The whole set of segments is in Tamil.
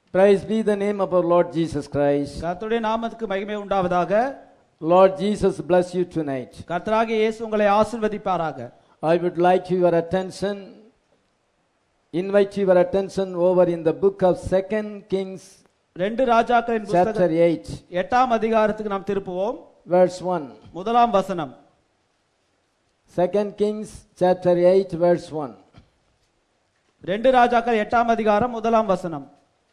Praise be the name of our Lord Jesus Christ. கர்த்தருடைய நாமத்துக்கு மகிமை உண்டாவதாக Lord Jesus bless you tonight. கர்த்தராகிய இயேசு உங்களை ஆசீர்வதிப்பாராக I would like your attention, invite your attention over in the book of Second Kings, ரெண்டு ராஜாக்களின் chapter புத்தகம் 8, எட்டாம் அதிகாரத்துக்கு நாம் திருப்புவோம் verse 1. முதலாம் வசனம் Second Kings, chapter 8, verse 1. ரெண்டு ராஜாக்கள் எட்டாம் அதிகாரம் முதலாம் வசனம்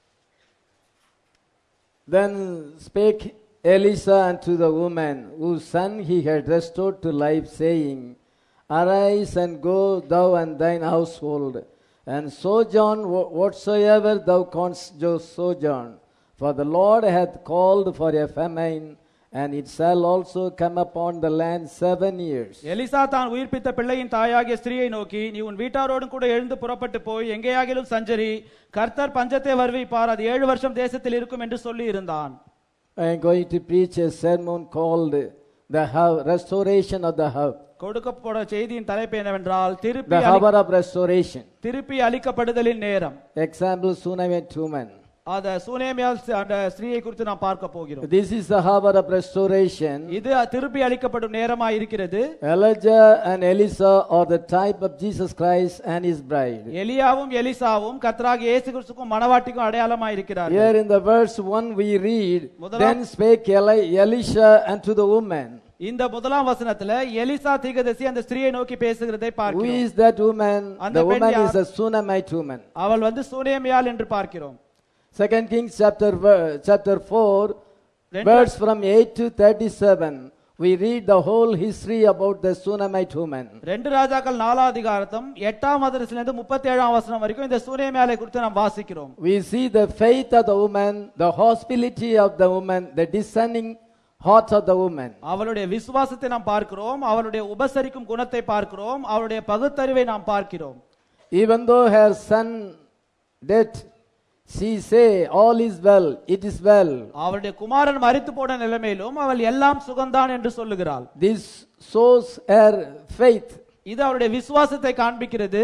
Then spake Elisha unto the woman whose son he had restored to life, saying, Arise and go thou and thine household, and sojourn wh- whatsoever thou canst jo- sojourn. For the Lord hath called for a famine, and it shall also come upon the land seven years. Elisha தான் உயிர்ப்பித்த பிள்ளையின் தாயாகிய ஸ்திரியை நோக்கி நீ உன் வீட்டாரோடும் கூட எழுந்து புறப்பட்டு போய் எங்கேயாகிலும் சஞ்சரி கர்த்தர் பஞ்சத்தை வருவிப்பார் அது ஏழு வருஷம் தேசத்தில் இருக்கும் என்று சொல்லி இருந்தான் I am going to preach a sermon called the Ho- Restoration of the House. கொடுக்கப்பட செய்தியின் தலைப்பு என்னவென்றால் திருப்பி The அளி- hour of restoration. திருப்பி அளிக்கப்படுதலின் நேரம் Example, Sunamite woman. அத சூனேமியால் சி- அந்த ஸ்திரீயை குறித்து நாம் பார்க்க போகிறோம் This is the hour of restoration. இது திருப்பி அளிக்கப்படும் நேரமா இருக்கிறது Elijah and Elisha are the type of Jesus Christ and his bride. எலியாவும் எலிசாவும் கர்த்தராகிய இயேசு கிறிஸ்துக்கும் மணவாட்டிக்கும் அடையாளமா இருக்கிறார்கள் Here in the verse 1 we read, முதலாம்- Then spake Eli- Elisha unto the woman. இந்த முதலாம் வசனத்துல எலிசா தீர்க்கதரிசி அந்த ஸ்திரியை நோக்கி பேசுகிறதை Who பார்க்கிறோம் is that woman? அந்த The பெண் woman யார்? is a Sunamite woman. அவள் வந்து சூனேமியால் என்று பார்க்கிறோம் Second Kings chapter, ver- chapter 4, ரெண்டு- verse from 8 to 37. We read the whole history about the Sunamite woman. ரெண்டு ராஜாக்கள் நாலாம் அதிகாரத்தம் எட்டாம் அதிரசில இருந்து முப்பத்தி ஏழாம் வசனம் வரைக்கும் இந்த சூனேமியாலை குறித்து நாம் வாசிக்கிறோம் We see the faith of the woman, the hospitality of the woman, the discerning heart of the woman. அவளுடைய விசுவாசத்தை நாம் பார்க்கிறோம் அவளுடைய உபசரிக்கும் குணத்தை பார்க்கிறோம் அவளுடைய பகுத்தறிவை நாம் பார்க்கிறோம் Even though her son dead, she say, all is well, it is well. அவளுடைய குமாரன் மரித்து போன நிலைமையிலும் அவள் எல்லாம் சுகந்தான் என்று சொல்லுகிறாள் This shows her faith. இது அவளுடைய விசுவாசத்தை காண்பிக்கிறது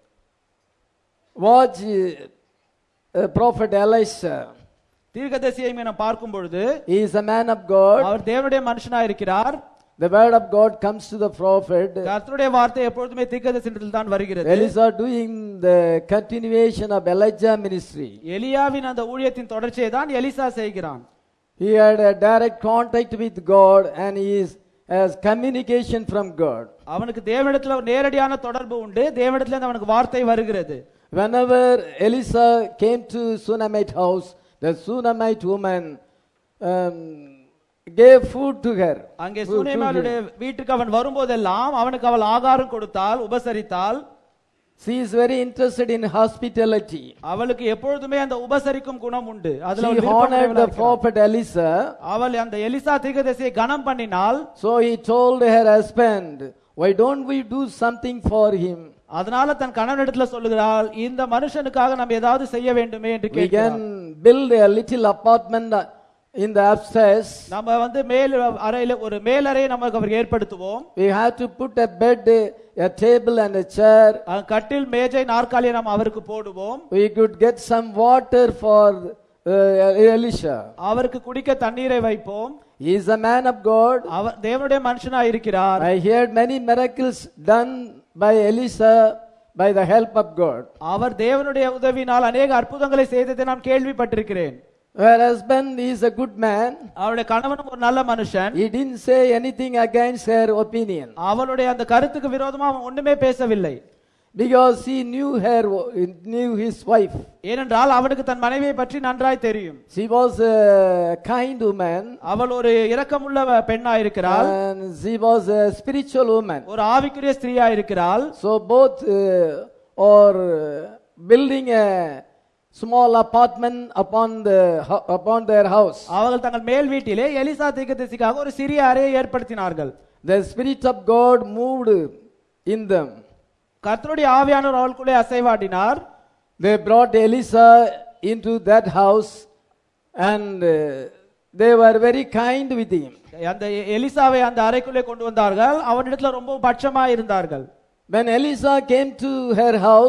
Watch uh, uh, prophet Elisha. தீர்க்கதரிசியை நாம் பார்க்கும் பொழுது He is a man of God. அவர் தேவனுடைய மனுஷனா இருக்கிறார் The word of God comes to the prophet. கர்த்தருடைய வார்த்தை எப்பொழுதுமே தீர்க்கதரிசனத்தில் தான் வருகிறது Elisha doing the continuation of Elijah ministry. எலியாவின் அந்த ஊழியத்தின் தொடர்ச்சியை தான் எலிசா செய்கிறான் He had a direct contact with God and he is, has communication from God. அவனுக்கு தேவனிடத்துல ஒரு நேரடியான தொடர்பு உண்டு தேவனிடத்துல இருந்து அவனுக்கு வார்த்தை வருகிறது Whenever Elisha came to Sunamite house, the Sunamite woman um, gave food to her. அங்கே Food to சூனேமாளுடைய him. வீட்டுக்கு அவன் வரும்போதெல்லாம் அவனுக்கு அவள் ஆகாரம் கொடுத்தால் உபசரித்தால் She is very interested in hospitality. அவளுக்கு எப்பொழுதுமே அந்த உபசரிக்கும் குணம் உண்டு அதுல She அவள் விருப்பம் honored உடையவளாக the இருக்கிறாள். prophet Elisha. அவள் அந்த எலிசா தீர்க்கதரிசியை கனம் பண்ணினால் So he told her husband, Why don't we do something for him? அதனால தன் கணவனிடத்துல சொல்லுகிறாள் இந்த மனுஷனுக்காக நம்ம ஏதாவது செய்ய வேண்டுமே என்று We கேட்கிறாள் can build a little apartment uh, in the upstairs. நம்ம வந்து மேல் அறையில ஒரு மேலறையை நமக்கு அவருக்கு ஏற்படுத்துவோம் We have to put a bed, a table, and a chair. அஹ் கட்டில் மேஜை நாற்காலியை நாம் அவருக்கு போடுவோம் We could get some water for uh, Elisha. அவருக்கு குடிக்க தண்ணீரை வைப்போம் He is a man of God. அவர் தேவனுடைய மனுஷனா இருக்கிறார் I heard many miracles done by Elisha by the help of God. அவர் தேவனுடைய உதவினால் அநேக அற்புதங்களை செய்ததை நான் கேள்விப்பட்டிருக்கிறேன் Her husband is a good man. அவருடைய கணவனும் ஒரு நல்ல மனுஷன் He didn't say anything against her opinion அவளுடைய அந்த கருத்துக்கு விரோதமா அவன் ஒண்ணுமே பேசவில்லை because he knew her, knew his wife. ஏனென்றால் அவனுக்கு தன் மனைவியை பற்றி நன்றாய் தெரியும் She was a kind woman அவள் ஒரு இரக்கமுள்ள பெண்ணா இருக்கிறாள் and she was a spiritual woman. ஒரு ஆவிக்குரிய ஸ்திரீயா இருக்கிறாள் So both uh, are uh, building a small apartment upon the hou- upon their house. அவர்கள் தங்கள் மேல் வீட்டிலே எலிசா தீர்க்கதரிசிக்காக ஒரு சிறிய அறையை ஏற்படுத்தினார்கள் The spirit of God moved in them. கர்த்தருடைய ஆவியானவர் அவளுக்குள்ளே அசைவாடினார் They brought Elisha into that house and uh, they were very kind with him. அந்த எ- எலிசாவை அந்த அறைக்குள்ளே கொண்டு வந்தார்கள் அவனிடத்துல ரொம்ப பட்சமா இருந்தார்கள் When Elisha came to her house,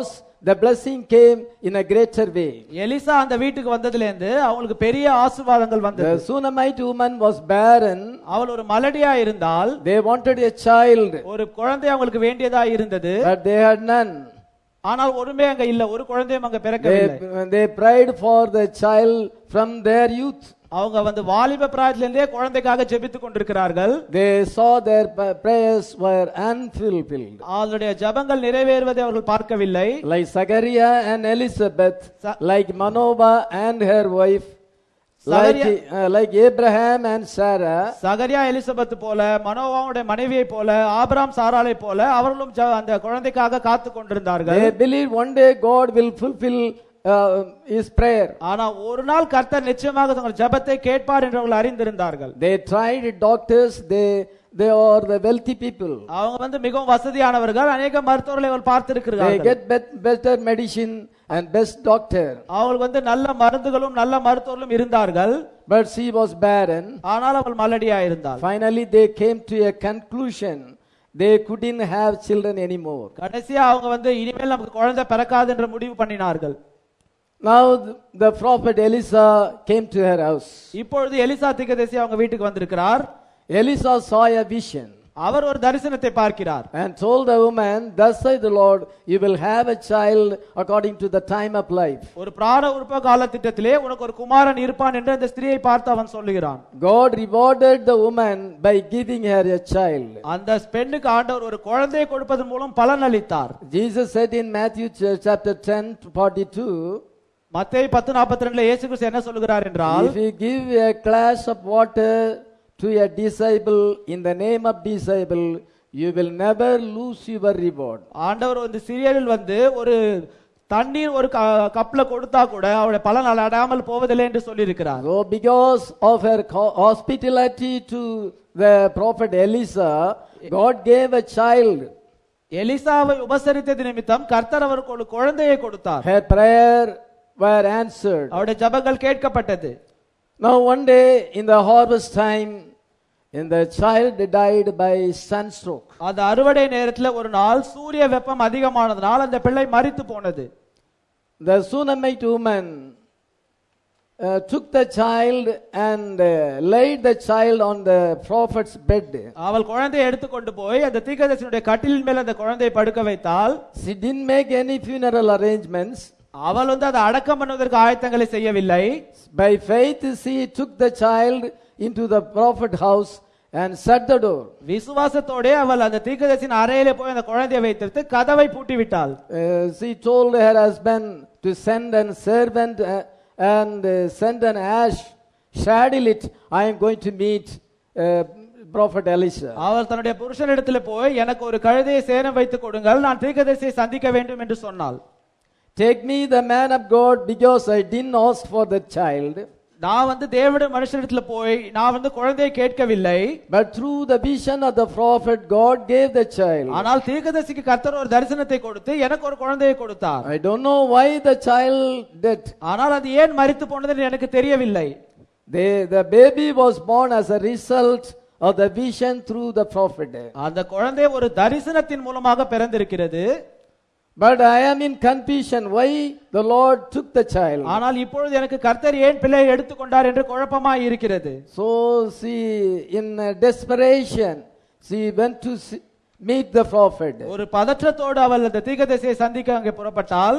the blessing came in a greater way. Elisha அந்த வீட்டுக்கு வந்ததுல இருந்து அவங்களுக்கு பெரிய ஆசீர்வாதங்கள் வந்தது The Sunamite woman was barren. அவள் ஒரு மலடியா இருந்தால் They wanted a child, ஒரு குழந்தை அவங்களுக்கு வேண்டியதா இருந்தது but they had none. ஆனால் ஒருமே அங்க இல்ல ஒரு குழந்தையும் அங்க பிறக்கவில்லை They, they prayed for the child from their youth. அவங்க வந்து வாலிப பிராயத்துல இருந்தே குழந்தைக்காக ஜெபித்துக் கொண்டிருக்கிறார்கள் They saw their pa- prayers were unfulfilled. அவளுடைய ஜெபங்கள் நிறைவேறுவதை அவர்கள் பார்க்கவில்லை Like Zachariah and Elizabeth, Sa- like Manoah and her wife, like, Zachariah- uh, like Abraham and Sarah, Zechariah Elizabeth போல மனோவாவுடைய மனைவியை போல ஆபிராம் சாராளை போல அவர்களும் ஜெ- அந்த குழந்தைக்காக காத்து கொண்டிருந்தார்கள் they believe one day God will fulfill uh, his prayer. ஆனா ஒரு நாள் கர்த்தர் நிச்சயமாக தங்கள் ஜெபத்தை கேட்பார் என்று அவர்கள் அறிந்திருந்தார்கள் They tried doctors, they, they are the wealthy people. அவங்க வந்து மிகவும் வசதியானவர்கள் அநேக மருத்துவர்களை அவர்கள் They பார்த்திருக்கிறார்கள் get bet, better medicine and best doctor. அவங்களுக்கு வந்து நல்ல மருந்துகளும் நல்ல மருத்துவர்களும் இருந்தார்கள் But she was barren. ஆனால் அவள் மலடியா இருந்தாள் Finally, they came to a conclusion. They couldn't have children anymore. கடைசியா அவங்க வந்து இனிமேல் நமக்கு குழந்தை பிறக்காது என்று முடிவு பண்ணினார்கள் Now th- the prophet Elisha came to her house. இப்பொழுது எலிசா தீர்க்கதரிசி அவங்க வீட்டுக்கு வந்திருக்கிறார் Elisha saw a vision அவர் ஒரு தரிசனத்தை பார்க்கிறார் and told the woman, Thus saith the Lord, you will have a child according to the time of life. ஒரு பிராண உற்ப கால திட்டத்திலே உனக்கு ஒரு குமாரன் இருப்பான் என்று அந்த ஸ்திரியை பார்த்து அவன் சொல்லுகிறான் God rewarded the woman by giving her a child. அந்த பெண்ணுக்கு ஆண்டவர் ஒரு குழந்தையை கொடுப்பதன் மூலம் பலன் அளித்தார் Jesus said in Matthew ch- chapter 10 to 42, மத்தேயு பத்து நாற்பத்தி ரெண்டுல இயேசு கிறிஸ்து என்ன சொல்லுகிறார் என்றால் If you give a glass of water to a disciple in the name of disciple, you will never lose your reward. ஆண்டவர் வந்து சீரியலில் வந்து ஒரு தண்ணீர் ஒரு க- கப்ல கொடுத்தா கூட அவருடைய பலன் அடையாமல் போவதில்லை என்று சொல்லியிருக்கிறார் So, because of her co- hospitality to the prophet Elisha, God gave a child. எலிசாவை உபசரித்தது நிமித்தம் கர்த்தர் அவருக்கு ஒரு குழந்தையை கொடுத்தார் Her prayer were answered. அவருடைய ஜபங்கள் கேட்கப்பட்டது Now, one day in the harvest time, and the child died by sunstroke. அந்த அறுவடை நேரத்துல ஒரு நாள் சூரிய வெப்பம் அதிகமானதுனால் அந்த பிள்ளை மரித்து போனது The Sunamite woman uh, took the child and uh, laid the child on the prophet's bed. அவள் குழந்தையை எடுத்துக்கொண்டு போய் அந்த தீர்க்கதரிசனுடைய கட்டிலின் மேல் அந்த குழந்தையை படுக்க வைத்தால் She didn't make any funeral arrangements. அவள் வந்து அதை அடக்கம் பண்ணுவதற்கு ஆயத்தங்களை செய்யவில்லை By faith, she took the child into the prophet's house and shut the door. விசுவாசத்தோடே அவள் அந்த தீர்க்கதரிசின் அறையிலே போய் அந்த குழந்தையை வைத்திருத்து கதவை பூட்டி விட்டாள் Uh, she told her husband to send an servant uh, and uh, send an ash, saddle it. I am going to meet uh, Prophet Elisha. அவள் தன்னுடைய புருஷனிடத்துல போய் எனக்கு ஒரு கழுதையை சேரம் வைத்துக் கொடுங்கள் நான் தீர்க்கதரிசியை சந்திக்க வேண்டும் என்று சொன்னாள் Take me the man of God because I didn't ask for the child. நான் வந்து தேவனுடைய மனுஷனிடத்துல போய் நான் வந்து குழந்தையை கேட்கவில்லை But through the vision of the prophet, God gave the child. ஆனால் தீர்க்கதரிசிக்கு கர்த்தர் ஒரு தரிசனத்தை கொடுத்து எனக்கு ஒரு குழந்தையை கொடுத்தார் I don't know why the child did. ஆனால் அது ஏன் மரித்து போனது என்று எனக்கு தெரியவில்லை They, the baby was born as a result of the vision through the prophet. அந்த குழந்தை ஒரு தரிசனத்தின் மூலமாக பிறந்திருக்கிறது But I am in confusion why the Lord took the child. ஆனால் இப்பொழுது எனக்கு கர்த்தர் ஏன் பிள்ளையை எடுத்துக்கொண்டார் என்று குழப்பமாய் இருக்கிறது So she, in uh, desperation, she went to see, meet the prophet. ஒரு பதற்றத்தோடு அவள் அந்த தீர்க்கதரிசியை சந்திக்க அங்கே புறப்பட்டால்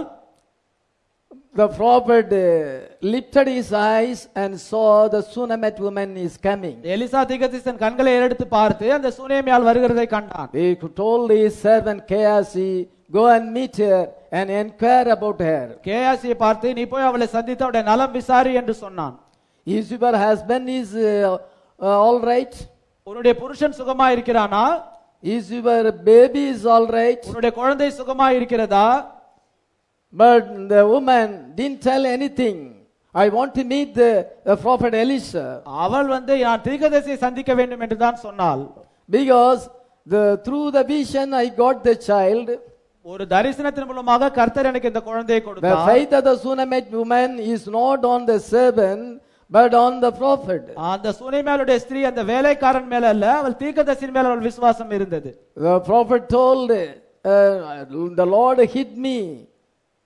The prophet uh, lifted his eyes and saw the Sunamite woman is coming. Elisha தீர்க்கதரிசன் கண்களை ஏறெடுத்து பார்த்து அந்த சுனேமியால் வருகிறதை கண்டான் He told his servant Gehazi, go and meet her and inquire about her. கேயாசியை பார்த்து நீ போய் அவளை சந்தித்து அவருடைய நலம் விசாரி என்று சொன்னான் Is your husband is uh, uh, all right? உன்னுடைய புருஷன் சுகமா இருக்கிறானா Is your baby is all right? உன்னுடைய குழந்தை சுகமா இருக்கிறதா But the woman didn't tell anything. I want to meet the, the prophet Elisha அவள் வந்து நான் தீர்க்கதரிசியை சந்திக்க வேண்டும் என்று தான் சொன்னாள் because the through the vision I got the child. ஒரு தரிசனத்தின் மூலமாக கர்த்தர் எனக்கு இந்த குழந்தையை The கொடுத்தார் faith of the Sunamite woman is not on the servant but on the prophet. அந்த சுனைமேலுடைய ஸ்திரீ அந்த வேலைக்காரன் மேல அல்ல அவள் தீர்க்கதரிசியின் மேல அவள் விசுவாசம் இருந்தது The prophet told, uh, The Lord hid me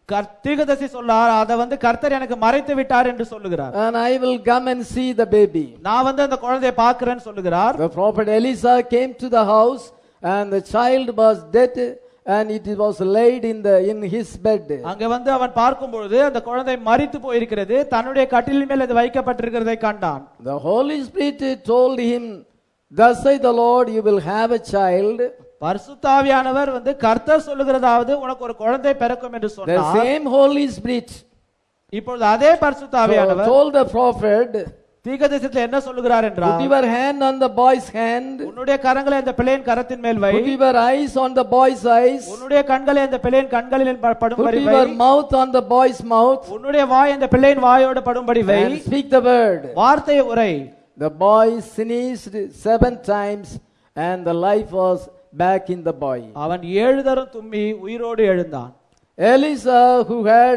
கர்- தீர்க்கதரிசி சொல்லார் அதை வந்து கர்த்தர் எனக்கு மறைத்து விட்டார் என்று சொல்லுகிறார் and I will come and see the baby. நான் வந்து அந்த குழந்தையை பார்க்கிறேன்னு சொல்லுகிறார் The prophet Elisa came to the house, and the child was dead, and it was laid in the in his bed. அங்க வந்து அவன் பார்க்கும் பொழுது அந்த குழந்தை மரித்து போயிருக்கிறது தன்னுடைய கட்டிலின் மேல் அது வைக்கப்பட்டிருக்கிறதை கண்டான் The Holy Spirit told him, Thus say the Lord, you will have a child. பரிசுத்தாவியானவர் வந்து கர்த்தர் சொல்லுகிறதாவது உனக்கு ஒரு குழந்தை பிறக்கும் என்று The சொன்னார் same Holy Spirit இப்பொழுது அதே பரிசுத்தாவியானவர் told the prophet, தீர்க்கதரிசனத்தில் என்ன சொல்லுகிறார் Put என்றால் your hand on the boy's hand, உன்னுடைய கரங்களை அந்த பிள்ளையின் கரத்தின் மேல் வை put your eyes on the boy's eyes, உன்னுடைய கண்களை அந்த பிள்ளையின் கண்களில் ப- put படும்படி why your mouth on the boy's mouth, உன்னுடைய வாய் அந்த பிள்ளையின் வாயோடு படும்படி வை and speak the word. வார்த்தையை உரை The boy sneezed seven times, and the life was back in the boy. அவன் ஏழு தரம் தும்மி உயிரோடு எழுந்தான் Elisa, who had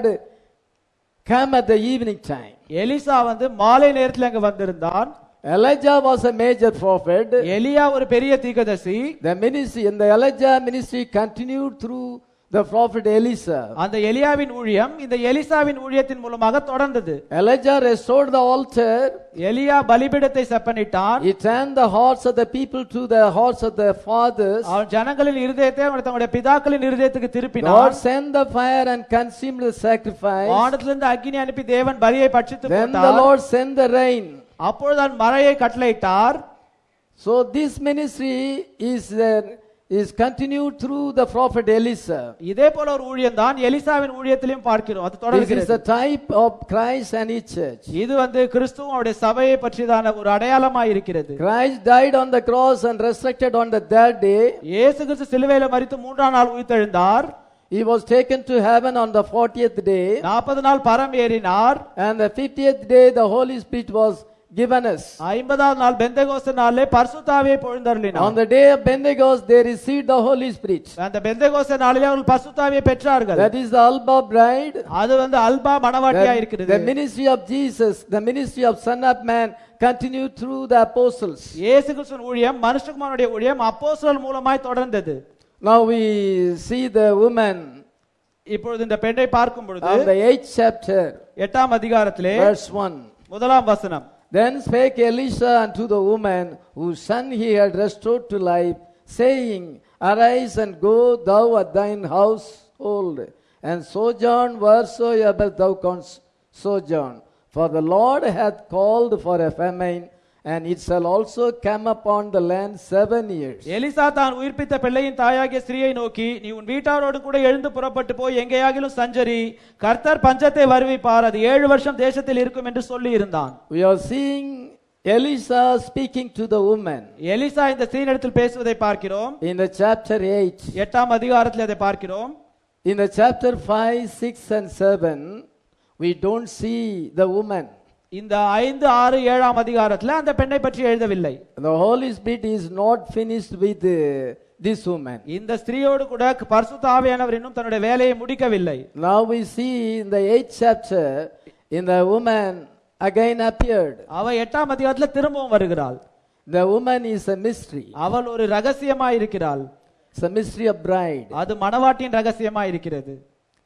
come at the evening time, Elisha வந்து மாலை நேரத்தில் அங்க வந்திருந்தான் Elijah was a major prophet. எலியா ஒரு பெரிய தீர்க்கதரிசி The ministry and the Elijah ministry continued through the prophet Elisa. அந்த எலியாவின் ஊழியம் இந்த எலிசாவின் ஊழியத்தின் மூலமாக தொடர்ந்தது Elijah restored the altar. எலியா பலிபீடத்தை செப்பனிட்டான் He turned the hearts of the people to the hearts of their fathers. அவன் ஜனங்களின் இருதயத்தை அவன் தங்களுடைய பிதாக்களின் இருதயத்துக்கு God திருப்பினான் sent the fire and consumed the sacrifice. வானத்திலிருந்து அக்கினி அனுப்பி தேவன் பலியை பட்சித்து Then the போட்டார் Lord sent the rain. அப்பொழுது அவன் மழையை கட்டளையிட்டார் So this ministry is there is continued through the prophet Elisa. இதே போல ஒரு ஊழியம் தான் எலிசாவின் ஊழியத்திலையும் பார்க்கிறோம் அது This is தொடர்கிறது the type of Christ and his church. இது வந்து கிறிஸ்துவும் அவருடைய சபையை பற்றியதான ஒரு அடையாளமாய் இருக்கிறது Christ died on the cross and resurrected on the third day. இயேசு கிறிஸ்து சிலுவையில மரித்து மூன்றாம் நாள் உயிர்த்தெழுந்தார் He was taken to heaven on the 40th day. நாற்பது நாள் பரம் ஏறினார் And the 50th day, the Holy Spirit was given us. ஐம்பதாவது நாள் பெந்தகோஸ்து நாளிலே பரிசுத்தாவியை On பொழுந்தருளினார் the day of Pentecost, they received the Holy Spirit. அந்த பெந்தகோஸ்து நாளிலே அவர்கள் பரிசுத்தாவியை பெற்றார்கள் That is the Alba bride. அது வந்து அல்பா மணவாட்டியா The, இருக்கிறது the ministry of Jesus, the ministry of Son of Man, continued through the apostles. இயேசு கிறிஸ்துவின் ஊழியம் மனுஷகுமாரனுடைய ஊழியம் அப்போஸ்தலர் மூலமாய் தொடர்ந்தது Now we see the woman இப்பொழுது இந்த பெண்ணை பார்க்கும் பொழுது on the eighth chapter, எட்டாம் அதிகாரத்திலே verse 1. முதலாம் வசனம் Then spake Elisha unto the woman whose son he had restored to life, saying, Arise and go thou at thine household, and sojourn wheresoever thou canst sojourn. For the Lord hath called for a famine, and it shall also come upon the land seven years. Elisha தான் உயிர்ப்பித்த பிள்ளையின் தாயாகிய ஸ்திரியை நோக்கி நீ உன் வீட்டாரோடு கூட எழுந்து புறப்பட்டு போய் எங்கேயாகிலும் சஞ்சரி கர்த்தர் பஞ்சத்தை வருவிப்பார் அது ஏழு வருஷம் தேசத்தில் இருக்கும் என்று சொல்லி இருந்தான் We are seeing Elisha speaking to the woman Elisha இந்த ஸ்திரீனிடத்தில் பேசுவதை பார்க்கிறோம் in the chapter 8. எட்டாம் அதிகாரத்தில் அதை பார்க்கிறோம் In the chapter 5, 6, and 7, we don't see the woman. இந்த ஐந்து ஆறு ஏழாம் அதிகாரத்தில் அந்த பெண்ணை பற்றி எழுதவில்லை The Holy Spirit is not finished with uh, this woman. இந்த ஸ்திரீயோடு கூட பரிசுத்த ஆவியானவர் இன்னும் தன்னுடைய வேலையை முடிக்கவில்லை Now we see in the 8th chapter, in the woman again appeared. அவ எட்டாம் அதிகாரத்தில் திரும்பவும் வருகிறாள் The woman is a mystery. அவள் ஒரு ரகசியமா இருக்கிறாள் It's a mystery of bride. அது மணவாட்டின் ரகசியமா இருக்கிறது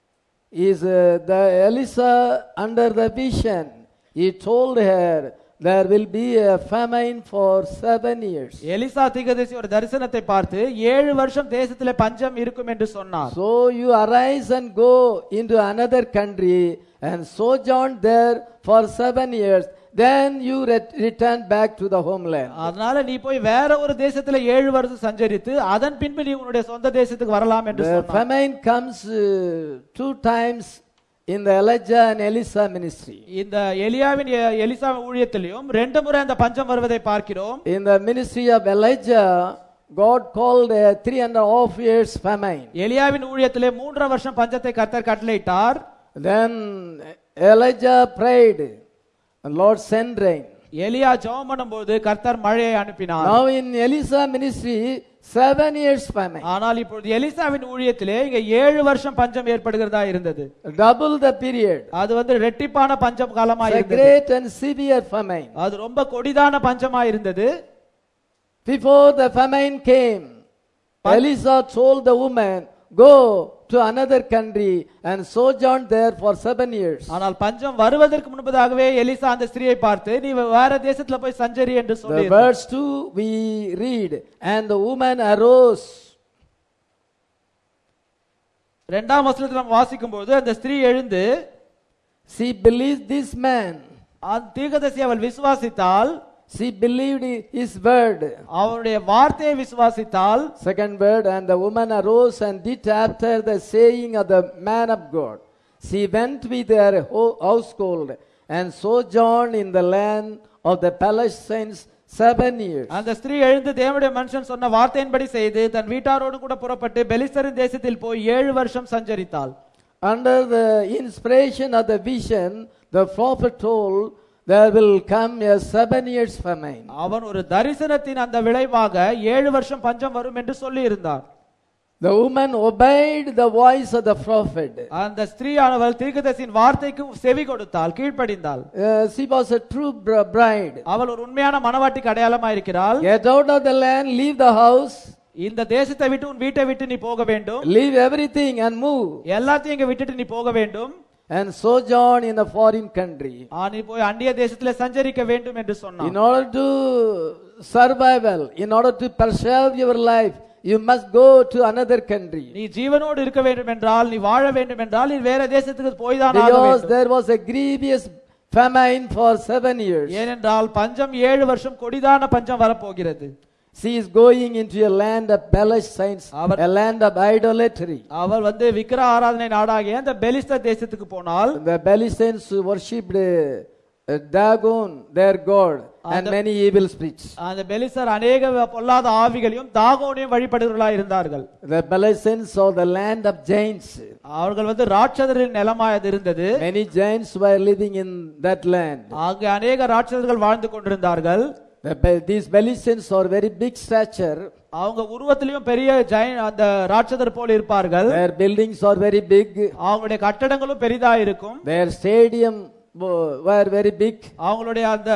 Is uh, the Elisa under the vision? He told her there will be a famine for seven years. Elisha தீர்க்கதரிசி ஒரு தரிசனத்தை பார்த்து ஏழு வருஷம் தேசத்திலே பஞ்சம் இருக்கும் என்று சொன்னார் So you arise and go into another country and sojourn there for seven years. Then you ret- return back to the homeland. அதனால நீ போய் வேற ஒரு தேசத்துல ஏழு வருஷம் சஞ்சரித்து அதன் பின்பு நீ உன்னுடைய சொந்த தேசத்துக்கு வரலாம் என்று The சொன்னார் famine comes uh, two times in the Elijah and Elisha ministry. இந்த எலியாவின் எ- எலிசா ஊழியத்திலையும் ரெண்டு முறை அந்த பஞ்சம் வருவதை பார்க்கிறோம் In the ministry of Elijah, God called a three and a half years famine. எலியாவின் ஊழியத்திலே மூன்றரை வருஷம் பஞ்சத்தை கர்த்தர் கட்டளையிட்டார் Then Elijah prayed, and Lord sent rain. எலியா ஜெபம் பண்ணும்போது கர்த்தர் மழையை அனுப்பினார் Now in Elisha ministry, seven years famine. ஆனால் இப்பொழுது எலிசாவின் ஊழியத்திலே இங்க ஏழு வருஷம் பஞ்சம் ஏற்படுகிறதா இருந்தது Double the period. அது வந்து ரெட்டிப்பான பஞ்சம் காலமா It's a இருந்தது great and severe famine. அது ரொம்ப கொடிதான பஞ்சமா இருந்தது Before the famine came, Elisha told the woman, Go, to another country and sojourned there for seven years. ஆனால் பஞ்சம் வருவதற்கு முன்பதாகவே எலிசா அந்த ஸ்திரியை பார்த்து நீ வேற தேசத்துல போய் சஞ்சரி என்று The சொல்லி verse 2 we read, and the woman arose. இரண்டாம் வசனத்தில் நம்ம வாசிக்கும் போது அந்த ஸ்திரீ எழுந்து She believed this man. அந்த தீர்க்கதரிசி அவள் விசுவாசித்தால் She believed his word. அவருடைய வார்த்தையை விசுவாசித்தால் Second word, and the woman arose and did after the saying of the man of God. She went with her ho- household and sojourned in the land of the Palestinians seven years. அந்த ஸ்திரீ எழுந்து தேவனுடைய மனுஷன் சொன்ன வார்த்தையின்படி செய்து தன் வீட்டாரோடு கூட புறப்பட்டு பெலிஸ்தரின் தேசத்தில் போய் ஏழு வருஷம் சஞ்சரித்தாள் Under the inspiration of the vision, the prophet told, there will come a seven years famine. அவன் ஒரு தரிசனத்தின் அந்த விளைவாக ஏழு வருஷம் பஞ்சம் வரும் என்று சொல்லி இருந்தார் The woman obeyed the voice of the prophet. அந்த ஸ்திரீயானவள் தீர்க்கதரிசியின் வார்த்தைக்கு செவி கொடுத்தாள் கீழ்ப்படிந்தாள் Uh, she was a true br- bride. அவள் ஒரு உண்மையான மனவாட்டிக்கு அடையாளமா இருக்கிறாள் Get out of the land, leave the house, இந்த தேசத்தை விட்டு உன் வீட்டை விட்டு நீ போக வேண்டும் leave everything and move. எல்லாத்தையும் இங்க விட்டுட்டு நீ போக வேண்டும் and sojourn in a foreign country. ஆ, நீ போய் அந்நிய தேசத்துல சஞ்சரிக்க வேண்டும் என்று In சொன்னான் order to survival, in order to preserve your life, you must go to another country. நீ ஜீவனோடு இருக்க வேண்டும் என்றால் நீ வாழ வேண்டும் என்றால் நீ வேற தேசத்துக்கு போய்தான் ஆக Because வேண்டும் there was a grievous famine for seven years. ஏனென்றால் பஞ்சம் ஏழு வருஷம் கொடிதான பஞ்சம் வரப்போகிறது She is going into a land of Palestine, our- a land of idolatry. அவள் வந்து விக்கிர ஆராதனை நாடாகிய அந்த பெலிஸ்த தேசத்துக்கு போனால் The Palestinians worshipped uh, Dagon, their god, and And- many evil spirits. அந்த பெலிஸ்தர் அநேக பொல்லாத ஆவிகளையும் தாகோனையும் வழிபடுகிறவர்களாக இருந்தார்கள் The Palestinians saw the land of giants. அவர்கள் வந்து ராட்சதரின் நிலமாய் அது இருந்தது Many giants were living in that land. அங்கு அநேக ராட்சதர்கள் வாழ்ந்து கொண்டிருந்தார்கள் The, Ba- these Belicians are very big stature. அவங்க உருவத்திலையும் பெரிய ஜெயின் அந்த ராட்சதர் போல இருப்பார்கள் Their buildings are very big. அவங்களுடைய கட்டடங்களும் பெரிதா இருக்கும் Their stadium wa- were very big. அவங்களுடைய அந்த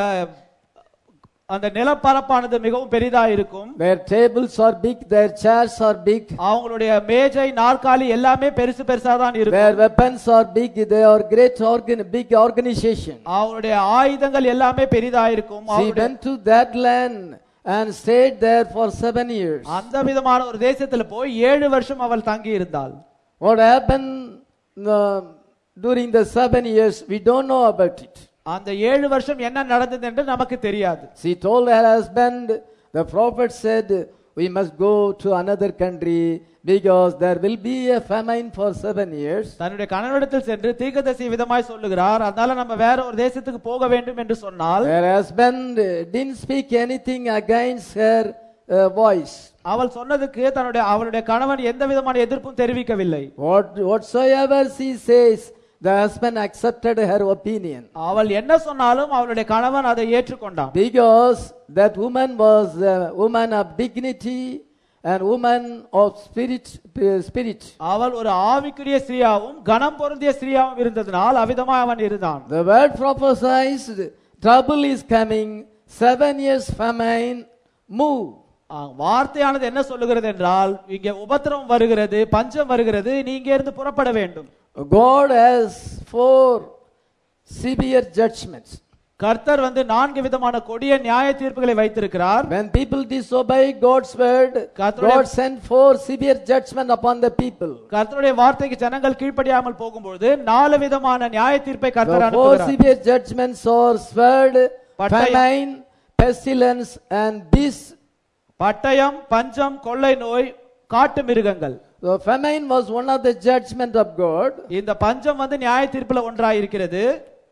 அந்த நிலப்பரப்பானது மிகவும் பெரிதா இருக்கும் Their tables are big. Their chairs are big. அவங்களுடைய மேஜை நாற்காலி எல்லாமே பெருசு பெருசா தான் Their இருக்கும் weapons are big. They are great organ, big organization. அவங்களுடைய ஆயுதங்கள் எல்லாமே பெரிதா இருக்கும் She அவங்களுடைய- went to that land and stayed there for seven years. அந்த விதமான ஒரு தேசத்துல போய் ஏழு வருஷம் அவள் தங்கி இருந்தாள் What happened uh, during the seven years, we don't know about it. அந்த ஏழு வருஷம் என்ன நடந்தது என்று நமக்கு தெரியாது She told her husband, the prophet said, we must go to another country because there will be a famine for seven years. தன்னுடைய கணவனிடத்தில் சென்று தீர்க்கதரிசி விதமாய் சொல்லுகிறார் அதனால நம்ம வேற ஒரு தேசத்துக்கு போக வேண்டும் என்று சொன்னால் Her husband uh, didn't speak anything against her uh, voice. அவள் சொன்னதுக்கு தன்னுடைய அவளுடைய கணவன் எந்த விதமான எதிர்ப்பும் தெரிவிக்கவில்லை What, whatsoever she says, the husband accepted her opinion. அவள் என்ன சொன்னாலும் அவளுடைய கணவன் அதை ஏற்றுக்கொண்டான் Because that woman was a woman of dignity and woman of spirit. spirit. அவள் ஒரு ஆவிக்குரிய ஸ்திரீயாவும் கனம் பொருந்திய ஸ்திரீயாவும் இருந்ததனால் அவ்விதமாய் அவன் இருந்தான் The word prophesies trouble is coming, seven years famine, move. ஆ, வார்த்தையானது என்ன சொல்லுகிறது என்றால் இங்கே உபத்திரவம் வருகிறது பஞ்சம் வருகிறது நீங்க இருந்து புறப்பட வேண்டும் God has four severe judgments. கர்த்தர் வந்து நான்கு விதமான கொடிய நியாய தீர்ப்புகளை வைத்திருக்கிறார் When people disobey God's word, கர்த்தருடைய- God sent four severe judgment upon the people. கர்த்தருடைய வார்த்தைக்கு ஜனங்கள் கீழ்ப்படியாமல் போகும்போது நாலு விதமான நியாய தீர்ப்பை கர்த்தர் The four அனுப்புகிறார் severe judgments are sword, பட்டயம். famine, pestilence, and beasts. பட்டயம் பஞ்சம் கொள்ளை நோய் காட்டு மிருகங்கள் The famine was one of the judgment of God. இந்த பஞ்சம் வந்து நியாய தீர்ப்புல ஒன்றாய் இருக்கிறது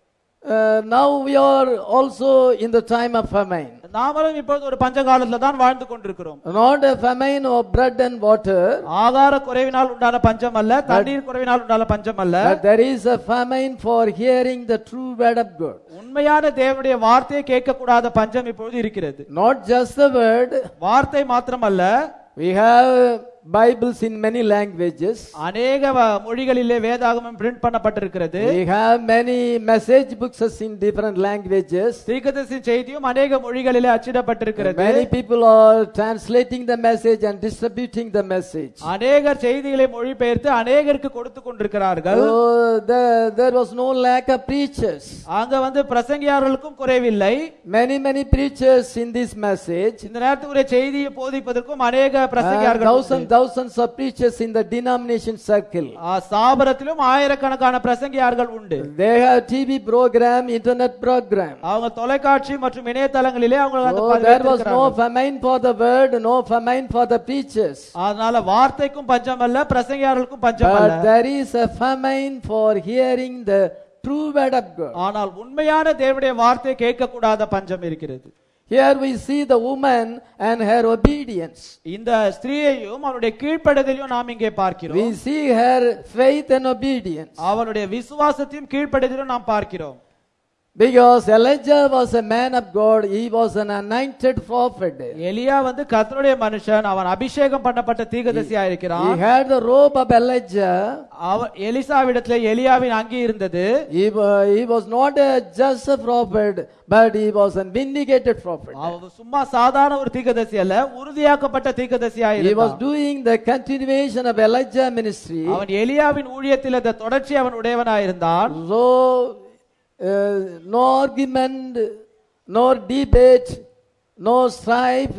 Uh, now we are also in the time of famine. நாமளும் இப்பொழுது ஒரு பஞ்ச காலத்துல தான் வாழ்ந்து கொண்டிருக்கிறோம் Not a famine of bread and water, ஆகார குறைவினால் உண்டான பஞ்சம் அல்ல தண்ணீர் குறைவினால் உண்டான பஞ்சம் அல்ல but there is a famine for hearing the true word of God. உண்மையான தேவனுடைய வார்த்தையை கேட்கக்கூடாத பஞ்சம் இப்பொழுது இருக்கிறது Not just the word, வார்த்தை மாத்திரமல்ல we have Bibles in many languages. அநேக வ- மொழிகளிலே வேதாகமம் பிரிண்ட் பண்ணப்பட்டிருக்கிறது We have many message books in different languages. தீர்க்கதரிசி செய்தியும் அநேக மொழிகளிலே அச்சிடப்பட்டிருக்கிறது Many people are translating the message and distributing the message. அநேகர் செய்திகளை மொழிபெயர்த்து அநேகருக்கு கொடுத்து கொண்டிருக்கிறார்கள் So there, there was no lack of preachers. அங்க வந்து பிரசங்கியார்களுக்கும் குறைவில்லை Many, many preachers in this message. இந்த நேரத்துக்குரிய செய்தியை போதிப்பதற்கும் அநேக And பிரசங்கியார்கள் thousands, உண்டு. thousands of preachers in the denomination circle. ஆ, ஸ்தாபனத்திலும் ஆயிரக்கணக்கான பிரசங்கியார்கள் உண்டு They have TV program, internet program. அவங்க தொலைக்காட்சி மற்றும் இணையதளங்களிலே அவங்க வந்து So பதிவு there was no வைத்திருக்கிறார்கள். famine for the word, no famine for the preachers. அதனால வார்த்தைக்கும் பஞ்சம் அல்ல பிரசங்கியார்களுக்கும் பஞ்சம் But அல்ல there is a famine for hearing the true word of God. ஆனால் உண்மையான தேவனுடைய வார்த்தையை கேட்கக்கூடாத பஞ்சம் இருக்கிறது Here we see the woman and her obedience. இந்த ஸ்திரீயையும் அவருடைய கீழ்ப்படிதலையும் நாம் இங்கே பார்க்கிறோம் We see her faith and obedience. அவருடைய விசுவாசத்தையும் கீழ்ப்படிதலையும் நாம் பார்க்கிறோம் Because Elijah was a man of God, he was an anointed prophet. எலியா வந்து கர்த்தருடைய மனுஷன் அவன் அபிஷேகம் பண்ணப்பட்ட தீர்க்கதரிசியா He இருக்கிறான் had the robe of Elijah. அவ எலிசாவிடத்துல எலியாவின் அங்கி இருந்தது He, wa- he was not a just a prophet, but he was a vindicated prophet. அவன் சும்மா சாதாரண ஒரு தீர்க்கதரிசி அல்ல உறுதியாக்கப்பட்ட தீர்க்கதரிசியா He was இருந்தான் doing the continuation of Elijah ministry. அவன் எலியாவின் ஊழியத்தில் இந்த தொடர்ச்சி அவன் உடையவனாயிருந்தான் So, uh, no argument, nor debate, no strife.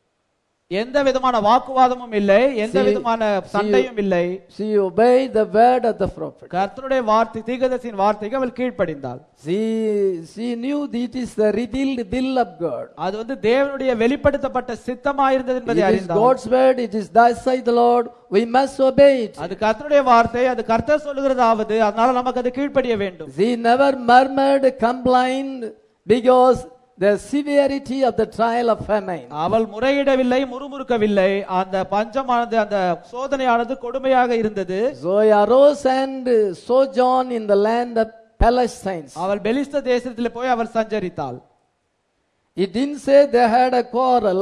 எந்த விதமான வாக்குவாதமும் இல்லை எந்த See- விதமான சண்டையும் இல்லை She obeyed the word of the prophet. கர்த்தருடைய வார்த்தை தீர்க்கதரிசியின் வார்த்தைக்கு அவள் கீழ்ப்படிந்தாள் She, she knew that it is the revealed will of God. அது வந்து தேவனுடைய வெளிப்படுத்தப்பட்ட சித்தமாயிருந்தது It என்பதை is அறிந்தாள் God's word, it is thy side, the Lord. We must obey it. அது கர்த்தருடைய வார்த்தை அது கர்த்தர் சொல்லுகிறதாவது அதனால நமக்கு அது கீழ்ப்படிய வேண்டும் She never murmured, complained, because the severity of the trial of famine. அவள் முறையிடவில்லை முறுமுறுக்கவில்லை அந்த பஞ்சமானது அந்த சோதனையானது கொடுமையாக இருந்தது So he arose and sojourned in the land of Palestine. அவள் பெலிஸ்த தேசத்தில் போய் அவள் சஞ்சரித்தாள் It didn't say they had a quarrel.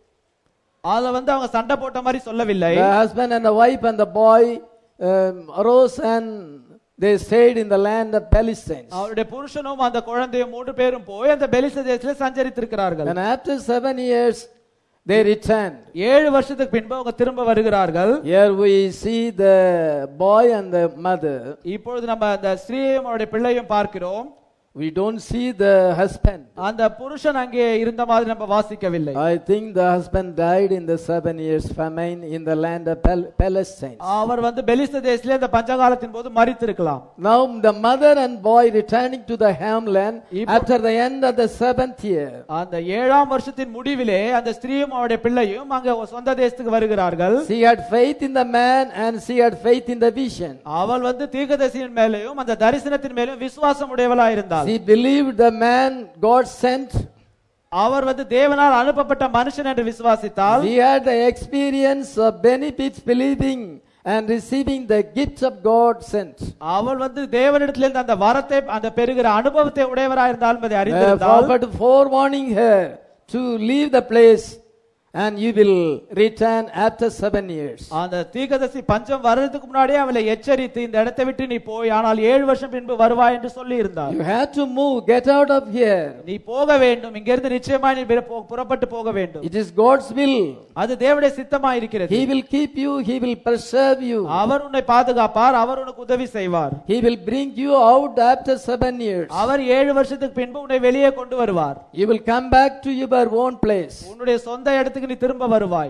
அத வந்து அவங்க சண்டை போட்ட மாதிரி சொல்லவில்லை The husband and the wife and the boy um, arose and they stayed in the land of Palestine. அவருடைய புருஷனும் அந்த குழந்தையும் மூன்று பேரும் போய் அந்த பெலிஸ்த தேசத்தில் சஞ்சரித்திருக்கிறார்கள் And after seven years, they returned. ஏழு வருஷத்துக்கு பின்பு அவங்க திரும்ப வருகிறார்கள் Here we see the boy and the mother. இப்பொழுது நம்ம அந்த ஸ்திரீயும் அவருடைய பிள்ளையும் பார்க்கிறோம் We don't see the husband. அந்த புருஷன் அங்கே இருந்த மாதிரி நம்ம வாசிக்கவில்லை I think the husband died in the seven years famine in the land of Pal- Palestine. அவர் வந்து பெலிஸ்த தேசத்திலே அந்த பஞ்சகாலத்தின் போது மறித்திருக்கலாம் Now the mother and boy returning to the homeland இப்போ- after the end of the seventh year. அந்த ஏழாம் வருஷத்தின் முடிவிலே அந்த ஸ்திரீயும் அவருடைய பிள்ளையும் அங்க சொந்த தேசத்துக்கு வருகிறார்கள் She had faith in the man and she had faith in the vision. அவள் வந்து தீர்க்கதரிசியின் மேலேயும் அந்த தரிசனத்தின் மேலும் விசுவாசம் உடையவளா இருந்தாள் She believed the man God sent. அவர் வந்து தேவனால் அனுப்பப்பட்ட மனுஷன் என்று விசுவாசித்தால் She had the experience of benefits believing and receiving the gifts of God sent. அவள் வந்து தேவனிடத்திலிருந்து அந்த வரத்தை அந்த பெறுகிற அனுபவத்தை உடையவராக இருந்தால் என்பதை The அறிந்திருந்தால் prophet forewarning her to leave the place and you will return after seven years. அந்த தீர்க்கதரிசி பஞ்சம் வர்றதுக்கு முன்னாடியே அவளை எச்சரித்து இந்த இடத்தை விட்டு நீ போய் ஆனால் ஏழு வருஷம் பின்பு வருவாய் என்று சொல்லி இருந்தார் You have to move, get out of here. நீ போக வேண்டும் இங்கிருந்து நிச்சயமாய் நீ பிற- புறப்பட்டு போக வேண்டும் It is God's will. அது தேவனுடைய சித்தமா இருக்கிறது He will keep you, He will preserve you. அவர் உன்னை பாதுகாப்பார் அவர் உனக்கு உதவி செய்வார் He will bring you out after seven years. அவர் ஏழு வருஷத்துக்கு பின்பு உன்னை வெளியே கொண்டு வருவார் You will come back to your own place. உன்னுடைய சொந்த இடத்துக்கு நீ திரும்ப வருவாய்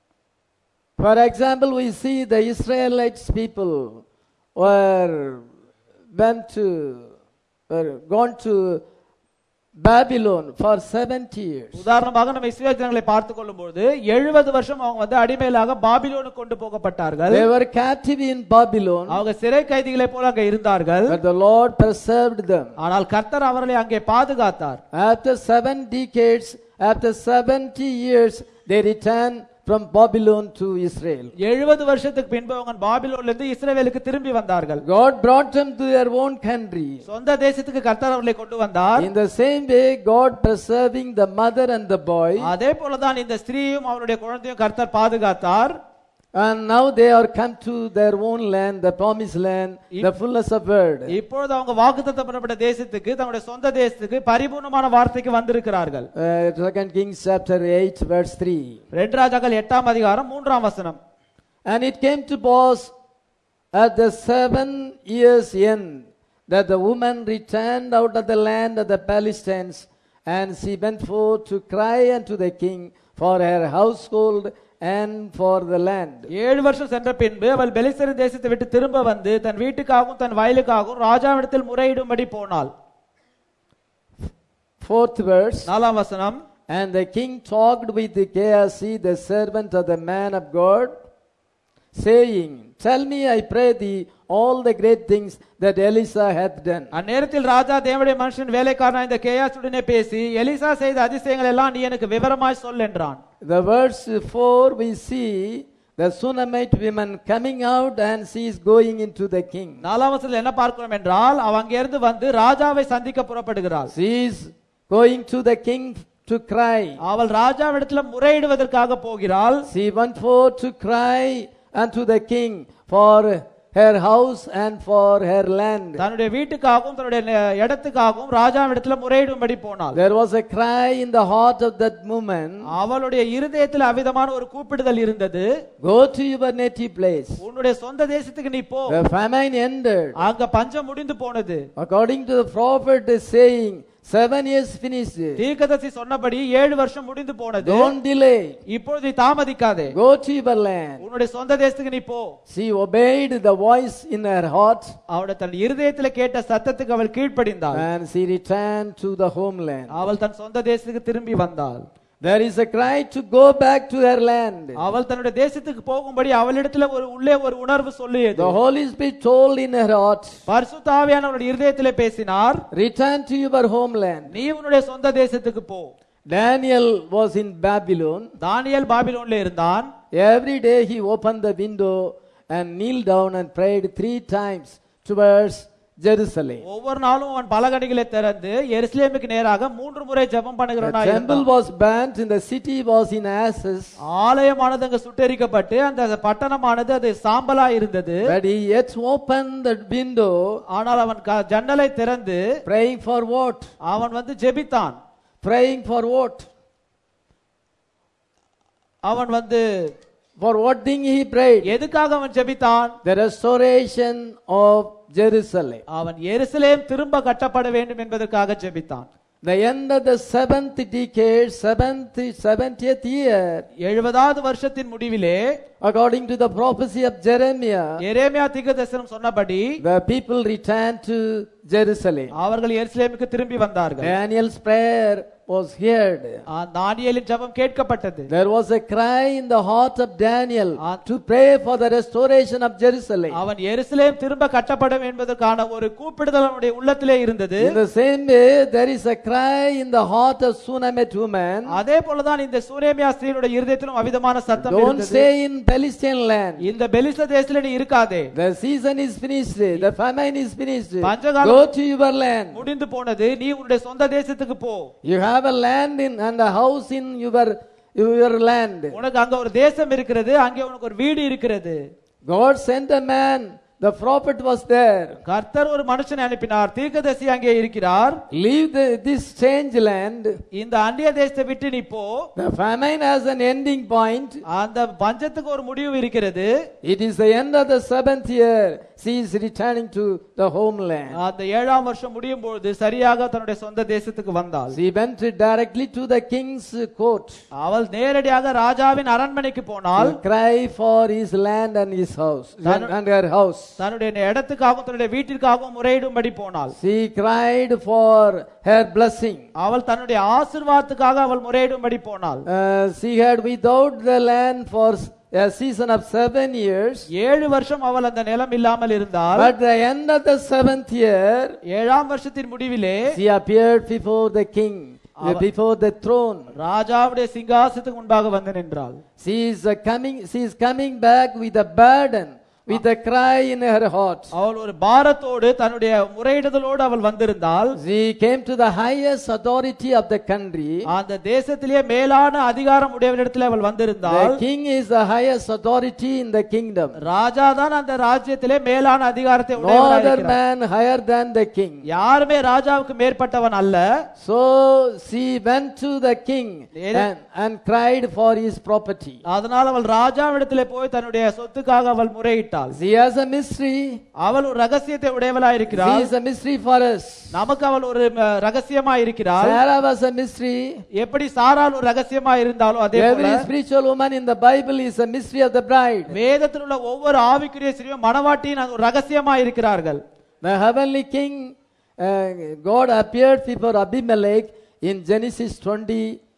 For example, we see the Israelites people were went to were gone to Babylon for 70 years. உதாரணமாக நம்ம இஸ்ரேல் ஜனங்களை பார்த்துக் கொள்ளும்போது எழுபது வருஷம் அவங்க வந்து அடிமையிலாக பாபிலோனுக்கு கொண்டு போகப்பட்டார்கள் They were captive in Babylon, அவங்க சிறை கைதிகளை போல அங்க இருந்தார்கள் but the Lord preserved them. ஆனால் கர்த்தர் அவர்களை அங்கே பாதுகாத்தார் After seven decades, after 70 years, they returned from Babylon to Israel. எழுபது வருஷத்துக்கு பின்பு அவங்க பாபிலோன்ல இருந்து இஸ்ரேலுக்கு திரும்பி வந்தார்கள் God brought them to their own country. சொந்த தேசத்துக்கு கர்த்தர் அவர்களை கொண்டு வந்தார் In the same way, God preserving the mother and the boy. அதே போலதான் இந்த ஸ்திரீயும் அவருடைய குழந்தையும் கர்த்தர் பாதுகாத்தார் And now they are come to their own land, the promised land, the fullness of word. இப்பொழுது அவங்க வாக்குத்தத்தம் பண்ணப்பட்ட தேசத்துக்கு தங்களுடைய சொந்த தேசத்துக்கு பரிபூர்ணமான வார்த்தைக்கு வந்திருக்கிறார்கள் Uh, Second Kings chapter 8 verse 3. ரெண்டு ராஜாக்கள் எட்டாம் அதிகாரம் மூன்றாம் வசனம் And it came to pass at the seven years end that the woman returned out of the land of the Palestinians, and she went forth to cry unto the king for her household and for the land. ஏழு வருஷம் சென்ற பின்பு அவள் பெலிஸ்தரின் தேசத்தை விட்டு திரும்ப வந்து தன் வீட்டுக்காகவும் தன் வயலுக்காகவும் ராஜாவிடத்தில் முறையிடும்படி போனாள் Fourth verse. நாலாம் வசனம் And the king talked with the Gehazi, the servant of the man of God, saying, Tell me, I pray thee, all the great things that Elisha hath done. அந்நேரத்தில் ராஜா தேவனுடைய மனுஷன் வேலைக்காரன் இந்த கேயாசுடனே பேசி எலிசா செய்த அதிசயங்கள் எல்லாம் நீ எனக்கு விவரமாய் சொல் என்றான் The verse 4 we see the Sunamite woman coming out and she is going into the king. நாலாம் வசனத்தில் என்ன பார்க்கிறோம் என்றால் அவ அங்கிருந்து வந்து ராஜாவை சந்திக்க புறப்படுகிறாள் She is going to the king to cry. அவள் ராஜாவிடத்தில் முறையிடுவதற்காக போகிறாள் She went forth to cry unto the king for her house and for her land. தன்னுடைய வீட்டுக்காகவும் தன்னுடைய நெ- இடத்துக்காகவும் ராஜாவிடத்தில் முறையிடும்படி போனாள் There was a cry in the heart of that woman அவளுடைய இருதயத்தில் அவிதமான ஒரு கூப்பிடுதல் இருந்தது Go to your native place. உன்னுடைய சொந்த தேசத்துக்கு நீ போ The famine ended. அங்க பஞ்சம் முடிந்து போனது According to the prophet is saying, seven years finished. தீர்க்கதரிசி சொன்னபடி ஏழு வருஷம் முடிந்து போனது Don't delay. இப்பொழுது நீ தாமதிக்காதே Go to your land. உன்னுடைய சொந்த தேசத்துக்கு நீ போ She obeyed the voice in her heart அவளுடைய தன் இருதயத்தில் கேட்ட சத்தத்துக்கு அவள் கீழ்ப்படிந்தாள் and she returned to the homeland. அவள் தன் சொந்த தேசத்துக்கு திரும்பி வந்தாள் There is a cry to go back to her land. அவள் தன்னுடைய தேசத்துக்கு போகும்படி அவளிடத்துல ஒரு உள்ளே ஒரு உணர்வு சொல்லியது The Holy Spirit told in her heart, பரிசுத்தாவியான அவளுடைய இருதயத்திலே பேசினார் Return to your homeland. நீ உன்னுடைய சொந்த தேசத்துக்கு போ Daniel was in Babylon. தானியேல் பாபிலோன்ல இருந்தான் Every day he opened the window and kneeled down and prayed three times towards Jerusalem. ஒவ்வொரு நாளும் அவன் பலகணிகளை திறந்து எருசலேமுக்கு நேராக மூன்று முறை ஜெபம் The பண்ணுகிறவனா temple was burnt and the city was in ashes. ஆலயமானது அங்க சுட்டெரிக்கப்பட்டு அந்த பட்டணமானது அது சாம்பலா இருந்தது But he yet opened the window, ஆனால் அவன் க- ஜன்னலை திறந்து praying for what? அவன் வந்து ஜெபித்தான் Praying for what? அவன் வந்து For what thing he prayed? எதுக்காக அவன் ஜெபித்தான் The restoration of Jerusalem. அவன் எருசலேம் திரும்ப கட்டப்பட வேண்டும் என்பதற்காக ஜெபித்தான் The end of the seventh decade, seventh, seventieth year, எழுபதாவது வருஷத்தின் முடிவிலே according to the prophecy of Jeremiah, எரேமியா தீர்க்கதரிசனம் சொன்னபடி the people returned to Jerusalem. அவர்கள் எருசலேமுக்கு திரும்பி வந்தார்கள் Daniel's prayer was heard. ஆ, தானியேலின் ஜெபம் கேட்கப்பட்டது There was a cry in the heart of Daniel Ah. to pray for the restoration of Jerusalem. அவன் எருசலேம் திரும்ப கட்டப்படும் என்பதற்கான ஒரு கூப்பிடுதல் அவனுடைய உள்ளத்திலே இருந்தது In the same way, there is a cry in the heart of Sunamet woman. அதே போலதான் இந்த சூரேமியா ஸ்திரீனுடைய இருதயத்திலும் அவிதமான சத்தம் Don't இருந்தது stay in Palestine land. இந்த பெலிஸ்த தேசத்துல நீ இருக்காதே The season is finished. The famine is finished. பஞ்சகாலம் Go to your land. முடிந்து போனது நீ உன்னுடைய சொந்த தேசத்துக்கு போ You have a land in and a house in your your land. உனக்கு அங்க ஒரு தேசம் இருக்கிறது அங்கே உனக்கு ஒரு வீடு இருக்கிறது God sent a man. The prophet was there. கர்த்தர் ஒரு மனுஷனை அனுப்பினார் தீர்க்கதரிசி அங்கே இருக்கிறார் Leave the, this strange land. இந்த அந்நிய தேசத்தை விட்டு நீ போ The famine has an ending point. அந்த பஞ்சத்துக்கு ஒரு முடிவு இருக்கிறது It is the end of the seventh year. She is returning to the homeland. அந்த ஏழாம் வருஷம் முடியும் பொழுது சரியாக தன்னுடைய சொந்த தேசத்துக்கு வந்தாள் She went directly to the king's court அவள் நேரடியாக ராஜாவின் அரண்மனைக்கு போனாள் to cry for his land and his house and, and her house. தன்னுடைய இடத்துக்காகவும் தன்னுடைய வீட்டிற்காகவும் முறையிடும்படி போனாள் She cried for her blessing. அவள் தன்னுடைய ஆசீர்வாதத்துக்காக அவள் முறையிடும்படி போனாள் Uh, she had without the land for a season of seven years. ஏழு வருஷம் அவள் அந்த நிலம் இல்லாமல் இருந்தாள் But the end of the seventh year, ஏழாம் வருஷத்தின் முடிவிலே she appeared before the king, uh, before the throne. ராஜாவுடைய சிங்காசனத்துக்கு முன்பாக வந்து நின்றாள் She is uh, coming. She is coming back with a burden, with a cry in her heart. அவள் ஒரு பாரத்தோடு தன்னுடைய முறையிடுதலோடு அவள் வந்திருந்தால் She came to the highest authority of the country. அந்த தேசத்திலேயே மேலான அதிகாரம் உடையவரிடத்தில் அவள் வந்திருந்தால் The king is the highest authority in the kingdom. ராஜா தான் அந்த ராஜ்யத்திலே மேலான அதிகாரத்தை No உடையவராய் other இருக்கிறார். man higher than the king. யாருமே ராஜாவுக்கு மேற்பட்டவன் அல்ல So she went to the king and, and cried for his property. அதனால் அவள் ராஜாவிடத்திலே போய் தன்னுடைய சொத்துக்காக அவள் முறையிட்டாள் She has a mystery. அவள் ஒரு ரகசியத்தை உடையவளாய் She இருக்கிறாள் is a mystery for us. நமக்கு அவள் ஒரு ம, ரகசியமா இருக்கிறாள் Sarah was a mystery. எப்படி சாரால் ஒரு ரகசியமா இருந்தாலோ அதே போல Every spiritual woman in the Bible is a mystery of the bride. வேதத்தில் உள்ள ஒவ்வொரு ஆவிக்குரிய சிறியும் மணவாட்டியின் அது ஒரு ரகசியமா இருக்கிறார்கள் The heavenly king, uh, God appeared before Abimelech in Genesis 20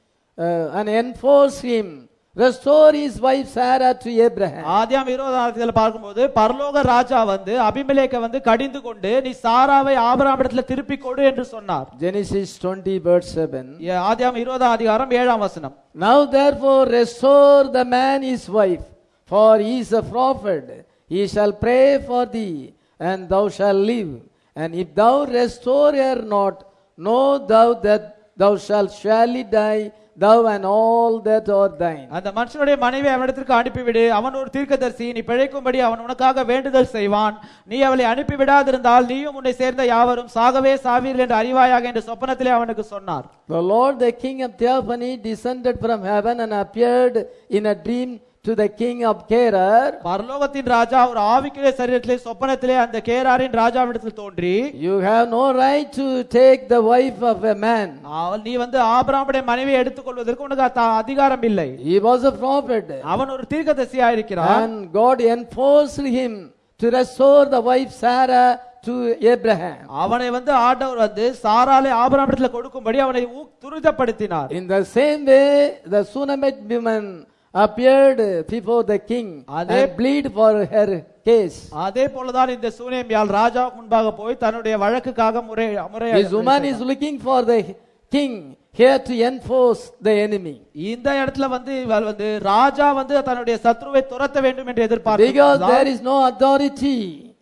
uh, and enforced him, restore his wife Sarah to Abraham. ஆதியாம் இருபதாம் பார்க்கும்போது பரலோக ராஜா வந்து அபிமெலேக்க வந்து கடிந்து கொண்டு நீ சாராவை ஆபராமிடத்துல திருப்பி கொடு என்று சொன்னார் Genesis 20, verse 7. ஏ- ஆதியாம் இருபதாம் அதிகாரம் ஏழாம் வசனம் Now therefore restore the man his wife, for he is a prophet. He shall pray for thee, and thou shalt live. And if thou restore her not, know thou that thou shalt surely die, thou and all that are thine. அந்த மனுஷனுடைய மனைவி அவனிடத்திற்கு அனுப்பிவிடு அவன் ஒரு தீர்க்கதரிசி நீ பிழைக்கும்படி அவன் உனக்காக வேண்டுதல் செய்வான் நீ அவளை அனுப்பிவிடாதிருந்தால் நீயும் உன்னை சேர்ந்த யாவரும் சாகவே சாவீர்கள் என்று அறிவாயாக என்று சொப்பனத்திலே அவனுக்கு சொன்னார் The Lord, the King of Theophany, descended from heaven and appeared in a dream to the king of Gerar. பரலோகத்தின் ராஜா ஒரு ஆவிக்குரிய சரீரத்திலே சொப்பனத்திலே அந்த கேராரின் ராஜாவிடத்தில் தோன்றி You have no right to take the wife of a man. அவள் நீ வந்து ஆபிரகாமுடைய மனைவியை எடுத்துக்கொள்வதற்கு உனக்கு அத்த- அதிகாரம் இல்லை He was a prophet. அவன் ஒரு தீர்க்கதரிசியா இருக்கிறான் And God enforced him to restore the wife Sarah to Abraham. அவனை வந்து ஆண்டவர் வந்து சாராலே ஆபிரகாமிடத்துல கொடுக்கும்படி அவனை ஊ- துரிதப்படுத்தினார் In the same way, the Sunamite woman appeared before the king அதே- and plead for her case. அதே போலதான் இந்த சூனேமியால் ராஜா முன்பாக போய் தன்னுடைய வழக்குக்காக முறை முறை This woman is looking for the king here to enforce the enemy. இந்த இடத்துல வந்து இவள் வந்து ராஜா வந்து தன்னுடைய சத்ருவை துரத்த வேண்டும் என்று Because எதிர்பார்க்கிறார் there is no authority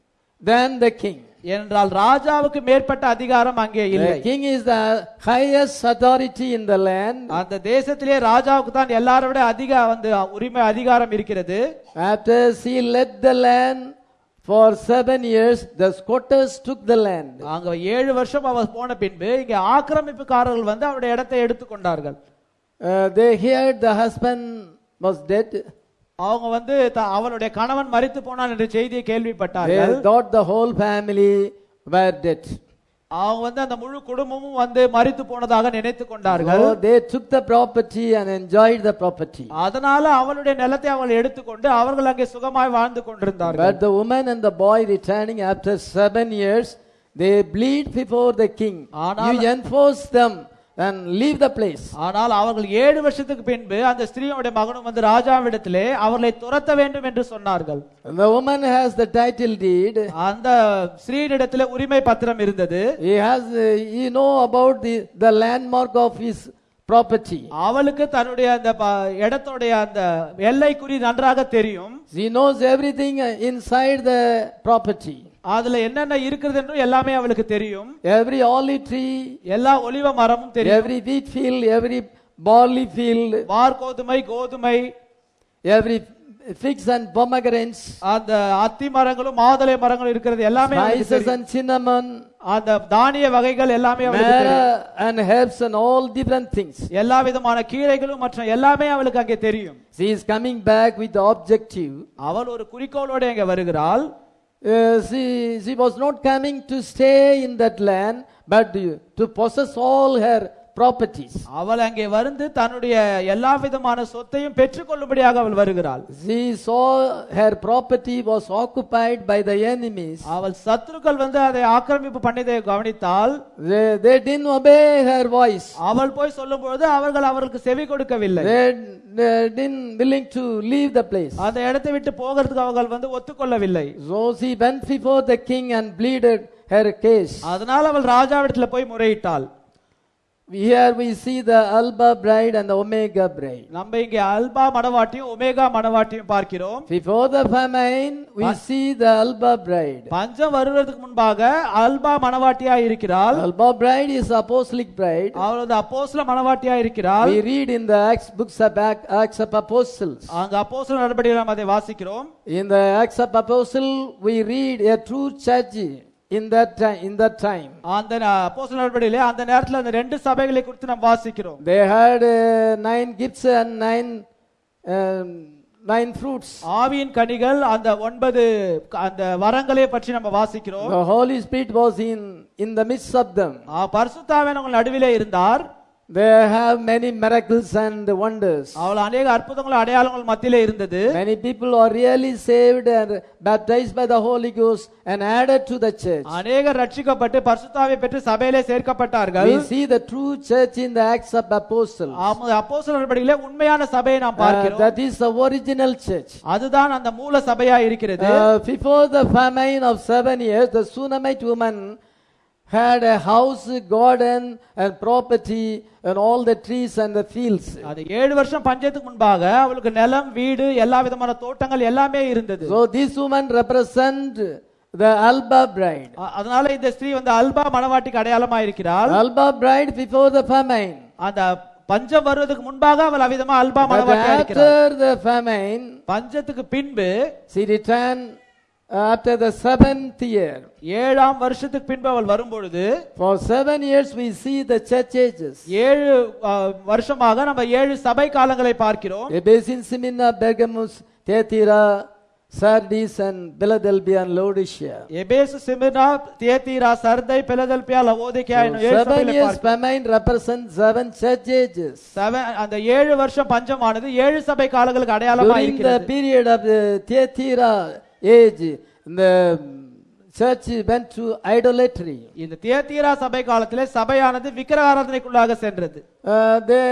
than the king. என்றால் ராஜாவுக்கு மேற்பட்ட அதிகாரம் அங்கே இல்லை The king is the highest authority in the land. அந்த தேசத்திலே ராஜாவுக்கு தான் எல்லாரை விட அதிக வந்து உரிமை அதிகாரம் இருக்கிறது After she led the land for seven years, the squatters took the land. அங்க ஏழு வருஷம் அவர் போன பின்பு இங்க ஆக்கிரமிப்புக்காரர்கள் வந்து அவருடைய இடத்தை எடுத்துக்கொண்டார்கள் Uh, they heard the husband was dead. அவங்க வந்து த- அவளுடைய கணவன் மரித்து போனான் என்ற செய்தியை They கேள்விப்பட்டார்கள் thought the whole family were dead. அவங்க வந்து அந்த முழு குடும்பமும் வந்து மரித்து போனதாக நினைத்து கொண்டார்கள் So they took the property and enjoyed the property. அதனால அவளுடைய நிலத்தை அவள் எடுத்துக்கொண்டு அவர்கள் அங்கே சுகமாய் வாழ்ந்து கொண்டிருந்தார்கள் But the woman and the boy returning after seven years, they bleed before the king. ஆனால்- You enforce them and leave the place. ஆனால் அவர்கள் ஏழு வருஷத்துக்கு பின்பு அந்த ஸ்திரீயோட மகனும் வந்து ராஜாவிடத்திலே அவர்களை துரத்த வேண்டும் என்று சொன்னார்கள் The woman has the title deed. அந்த ஸ்ரீனிடத்திலே உரிமை பத்திரம் இருந்தது He has, uh, he know about the, the landmark of his property. அவளுக்கு தன்னுடைய அந்த ப- இடத்துடைய அந்த எல்லை குறி நன்றாக தெரியும் She knows everything uh, inside the property. அதுல என்னென்ன இருக்கிறது என்றும் எல்லாமே அவளுக்கு தெரியும் Every olive tree, எல்லா ஒலிவ மரமும் தெரியும் every wheat field, every barley field, வார் கோதுமை கோதுமை every figs and pomegranates, அந்த அத்தி மரங்களும் மாதுளை மரங்களும் இருக்கிறது எல்லாமே அவளுக்கு spices தெரியும். and cinnamon, அந்த தானிய வகைகள் எல்லாமே அவளுக்கு தெரியும் manna and herbs and all different things. எல்லா விதமான கீரைகளும் மற்ற எல்லாமே அவளுக்கு அங்கே தெரியும் She is coming back with the objective. அவள் ஒரு குறிக்கோளோடு அங்கே வருகிறாள் Uh, she, she was not coming to stay in that land, but to possess all her properties. அவள் அங்கே வந்து தன்னுடைய எல்லா விதமான சொத்தையும் பெற்றுக்கொள்ளும்படியாக அவள் வருகிறாள் She saw her property was occupied by the enemies. அவள் சத்துருக்கள் வந்து அதை ஆக்கிரமிப்பு பண்ணதை கவனித்தால் They, they didn't obey her voice. அவள் போய் சொல்லும் பொழுது அவர்கள் அவர்களுக்கு செவி கொடுக்கவில்லை They, they didn't willing to leave the place. அந்த இடத்தை விட்டு போகிறதுக்கு அவர்கள் வந்து ஒத்துக்கொள்ளவில்லை So she went before the king and pleaded her case. அதனால் அவள் ராஜாவிடத்துல போய் முறையிட்டாள் Here we see the Alba bride and the Omega bride. நம்ம இங்கே அல்பா மணவாட்டியும் ஒமேகா மணவாட்டியும் பார்க்கிறோம் Before the famine, we see the Alba bride. பஞ்சம் வருவதற்கு முன்பாக அல்பா மணவாட்டியா இருக்கிறாள் Alba bride is apostolic bride. அவள் வந்து அப்போஸ்ல மணவாட்டியா இருக்கிறாள் We read in the Acts books of Ac- Acts of Apostles. அங்க அப்போஸ்தல நடபடியில் நாம் அதை வாசிக்கிறோம் In the Acts of Apostle, we read a true church in that time. In that time, அந்த அப்போஸ்தல நடபடியிலே அந்த நேரத்துல அந்த ரெண்டு சபைகளை குறித்து நாம் வாசிக்கிறோம் they had uh, nine gifts and nine um, nine fruits. ஆவியின் கனிகள் அந்த ஒன்பது அந்த வரங்களை பற்றி நம்ம வாசிக்கிறோம் The Holy Spirit was in in the midst of them. ஆ, பரிசுத்தாவின் உங்கள் நடுவிலே இருந்தார் They have many miracles and wonders. அவள் அநேக அற்புதங்கள் அடையாளங்கள் மத்தியிலே இருந்தது Many people are really saved and baptized by the Holy Ghost and added to the church. அநேகர் ரட்சிக்கப்பட்டு பரிசுத்தாவை பெற்று சபையிலே சேர்க்கப்பட்டார்கள் We see the true church in the Acts of Apostles. அப்போஸ்தலர் நடபடியிலே உண்மையான சபையை நாம் Uh, பார்க்கிறோம் that is the original church. அதுதான் அந்த மூல சபையா இருக்கிறது Uh, before the famine of seven years, the Sunamite woman had a house, garden, and property, and all the trees and the fields. அது ஏழு வருஷம் பஞ்சத்துக்கு முன்பாக அவளுக்கு நிலம் வீடு எல்லா விதமான தோட்டங்கள் எல்லாமே இருந்தது So this woman represent the Alba bride. அ- அதனால இந்த ஸ்திரீ வந்து அல்பா மணவாட்டிக்கு அடையாளமா இருக்கிறாள் Alba bride before the famine. அந்த பஞ்சம் வருவதற்கு முன்பாக அவள் அவிதமா அல்பா But மணவாட்டியா இருக்கிறாள் after the famine, பஞ்சத்துக்கு பின்பு she returned after the seventh year. ஏழாம் வருஷத்துக்கு பின்பு அவள் வரும்பொழுது For seven years, we see the church ages. ஏழு அ, வருஷமாக நம்ம ஏழு சபை காலங்களை பார்க்கிறோம் Ebesin, Simina, Bergamus, Thyatira, Sardis, and Philadelphia, and Laodicea. Ephesus Smyrna Thyatira Sardis Philadelphia Laodicea So, என்னும் ஏழு seven சபைகளை years பார்க்கிறோம். famine represents seven church ages. Seven அந்த ஏழு வருஷம் பஞ்சமானது ஏழு சபை காலங்களுக்கு அடையாளமா During the இருக்கிறது period of the Thyatira age, the church went to idolatry. இந்த தியத்தீரா சபை காலத்திலே சபையானது விக்கிரகாராதனைக்குள்ளாக சென்றது Uh, they,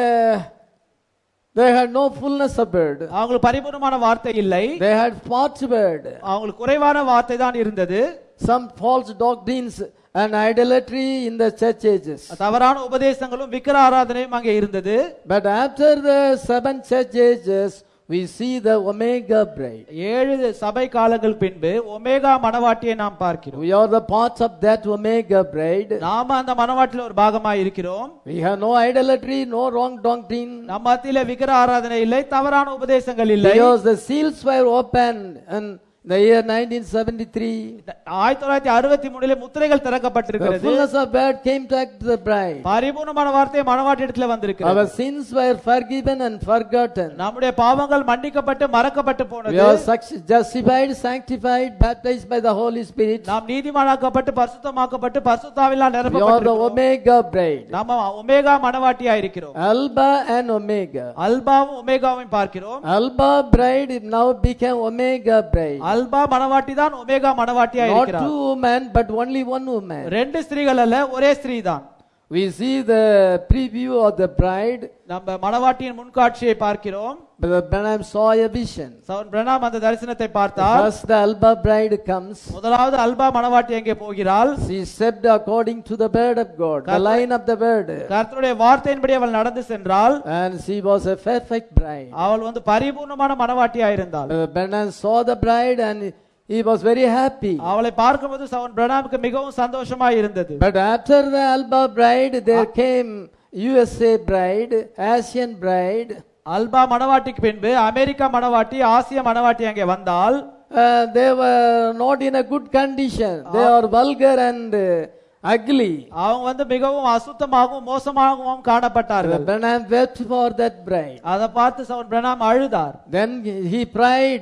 they had no fullness of word. அவங்களுக்கு பரிபூர்ணமான வார்த்தை இல்லை They had parts word. அவங்களுக்கு குறைவான வார்த்தை தான் இருந்தது Some false doctrines and idolatry in the church ages. தவறான உபதேசங்களும் விக்கிர ஆராதனையும் அங்கே இருந்தது But after the seven church ages, we see the Omega bride. ஏழு சபை காலங்கள் பின்பு ஒமேகா மணவாட்டியை நாம் பார்க்கிறோம் We are the parts of that Omega bride. நாம அந்த மணவாட்டில ஒரு பாகமா இருக்கிறோம் We have no idolatry, no wrong doctrine. நம்ம மத்தியில விக்கிர ஆராதனை இல்லை தவறான உபதேசங்கள் இல்லை Because the seals were opened in the year 1973. ஆயிரத்தி தொள்ளாயிரத்தி அறுபத்தி மூணுல முத்திரைகள் The திறக்கப்பட்டிருக்கிறது fullness of word came back to the bride. பரிபூர்ணமான வார்த்தை மணவாட்டி இடத்துல வந்திருக்கிறது Our sins were forgiven and forgotten. நம்முடைய பாவங்கள் மன்னிக்கப்பட்டு மறக்கப்பட்டு We போனது are suc- justified, sanctified, baptized by the Holy Spirit. நாம் நீதிமானாக்கப்பட்டு பரிசுத்தமாக்கப்பட்டு பரிசுத்தாவிலாம் We are the நிரப்பப்பட்டிருக்கிறோம் Omega bride. நம்ம ஒமேகா மணவாட்டியா இருக்கிறோம் Alba and Omega. அல்பாவும் ஒமேகாவையும் பார்க்கிறோம் Alba bride now became Omega bride. Alpha மணவாட்டி தான் ஒமேகா மணவாட்டியா Not இருக்கிறார் two women, but only one woman. ரெண்டு ஸ்திரீகள் அல்ல ஒரே ஸ்திரீ தான் We see the preview of the bride. நம்ம மணவாட்டியின் முன்காட்சியை பார்க்கிறோம் Brother Branham saw a vision. சவுன் Pranam அந்த தரிசனத்தை பார்த்தால் First, the Alba bride comes. முதலாவது அல்பா மணவாட்டி எங்கே போகிறாள் She stepped according to the word of God, the line of the word. கர்த்தருடைய வார்த்தையின்படி அவள் நடந்து சென்றால் And she was a perfect bride. அவள் வந்து பரிபூர்ணமான மணவாட்டியா இருந்தாள் Brother Branham saw the bride and he was very happy. அவளை பார்க்கும்போது சவுன் பிரணாமுக்கு மிகவும் சந்தோஷமா இருந்தது But after the Alba bride, there came USA bride, Asian bride. Alpha மணவாட்டிக்கு பின்பு அமெரிக்கா மணவாட்டி ஆசிய மணவாட்டி அங்கே வந்தால் Uh, they were not in a good condition. They are vulgar and uh, ugly. அவங்க வந்து மிகவும் அசுத்தமாகவும் மோசமாகவும் காணப்பட்டார்கள் Branham wept for that bride. அதை பார்த்து சவுன் பிரணாம் அழுதார் Then he prayed.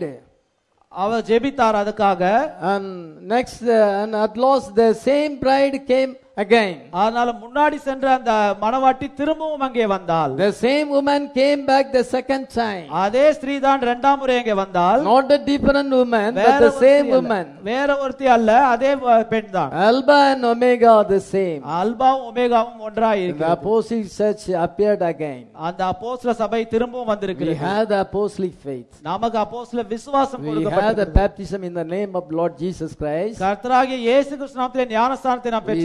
அவர் ஜெபித்தார் அதுக்காக And next, uh, and at last, the same bride came again. அதனால முன்னாடி சென்ற அந்த மணவாட்டி திரும்பவும் அங்கே வந்தாள் The same woman came back the second time. அதே ஸ்திரீ தான் இரண்டாம் முறை அங்கே வந்தால் Not a different woman, but வேற the ஒருத்தி same அல்ல. woman. வேற ஒருத்தி அல்ல அதே வ- பெண் தான் Alba and Omega are the same. அல்பாவும் ஒமேகாவும் ஒன்றாய் The இருக்கிறது apostolic church appeared again. அந்த அப்போஸ்ல சபை திரும்பவும் We வந்திருக்கிறது have the apostolic faith. நமக்கு அப்போஸ்ல விசுவாசம் We have the கொடுக்கப்பட்டிருக்கிறது baptism in the name of Lord Jesus Christ. கர்த்தராகிய இயேசு கிறிஸ்து நாமத்திலே ஞானஸ்தானத்தை நாம் We பெற்றிருக்கிறோம் believe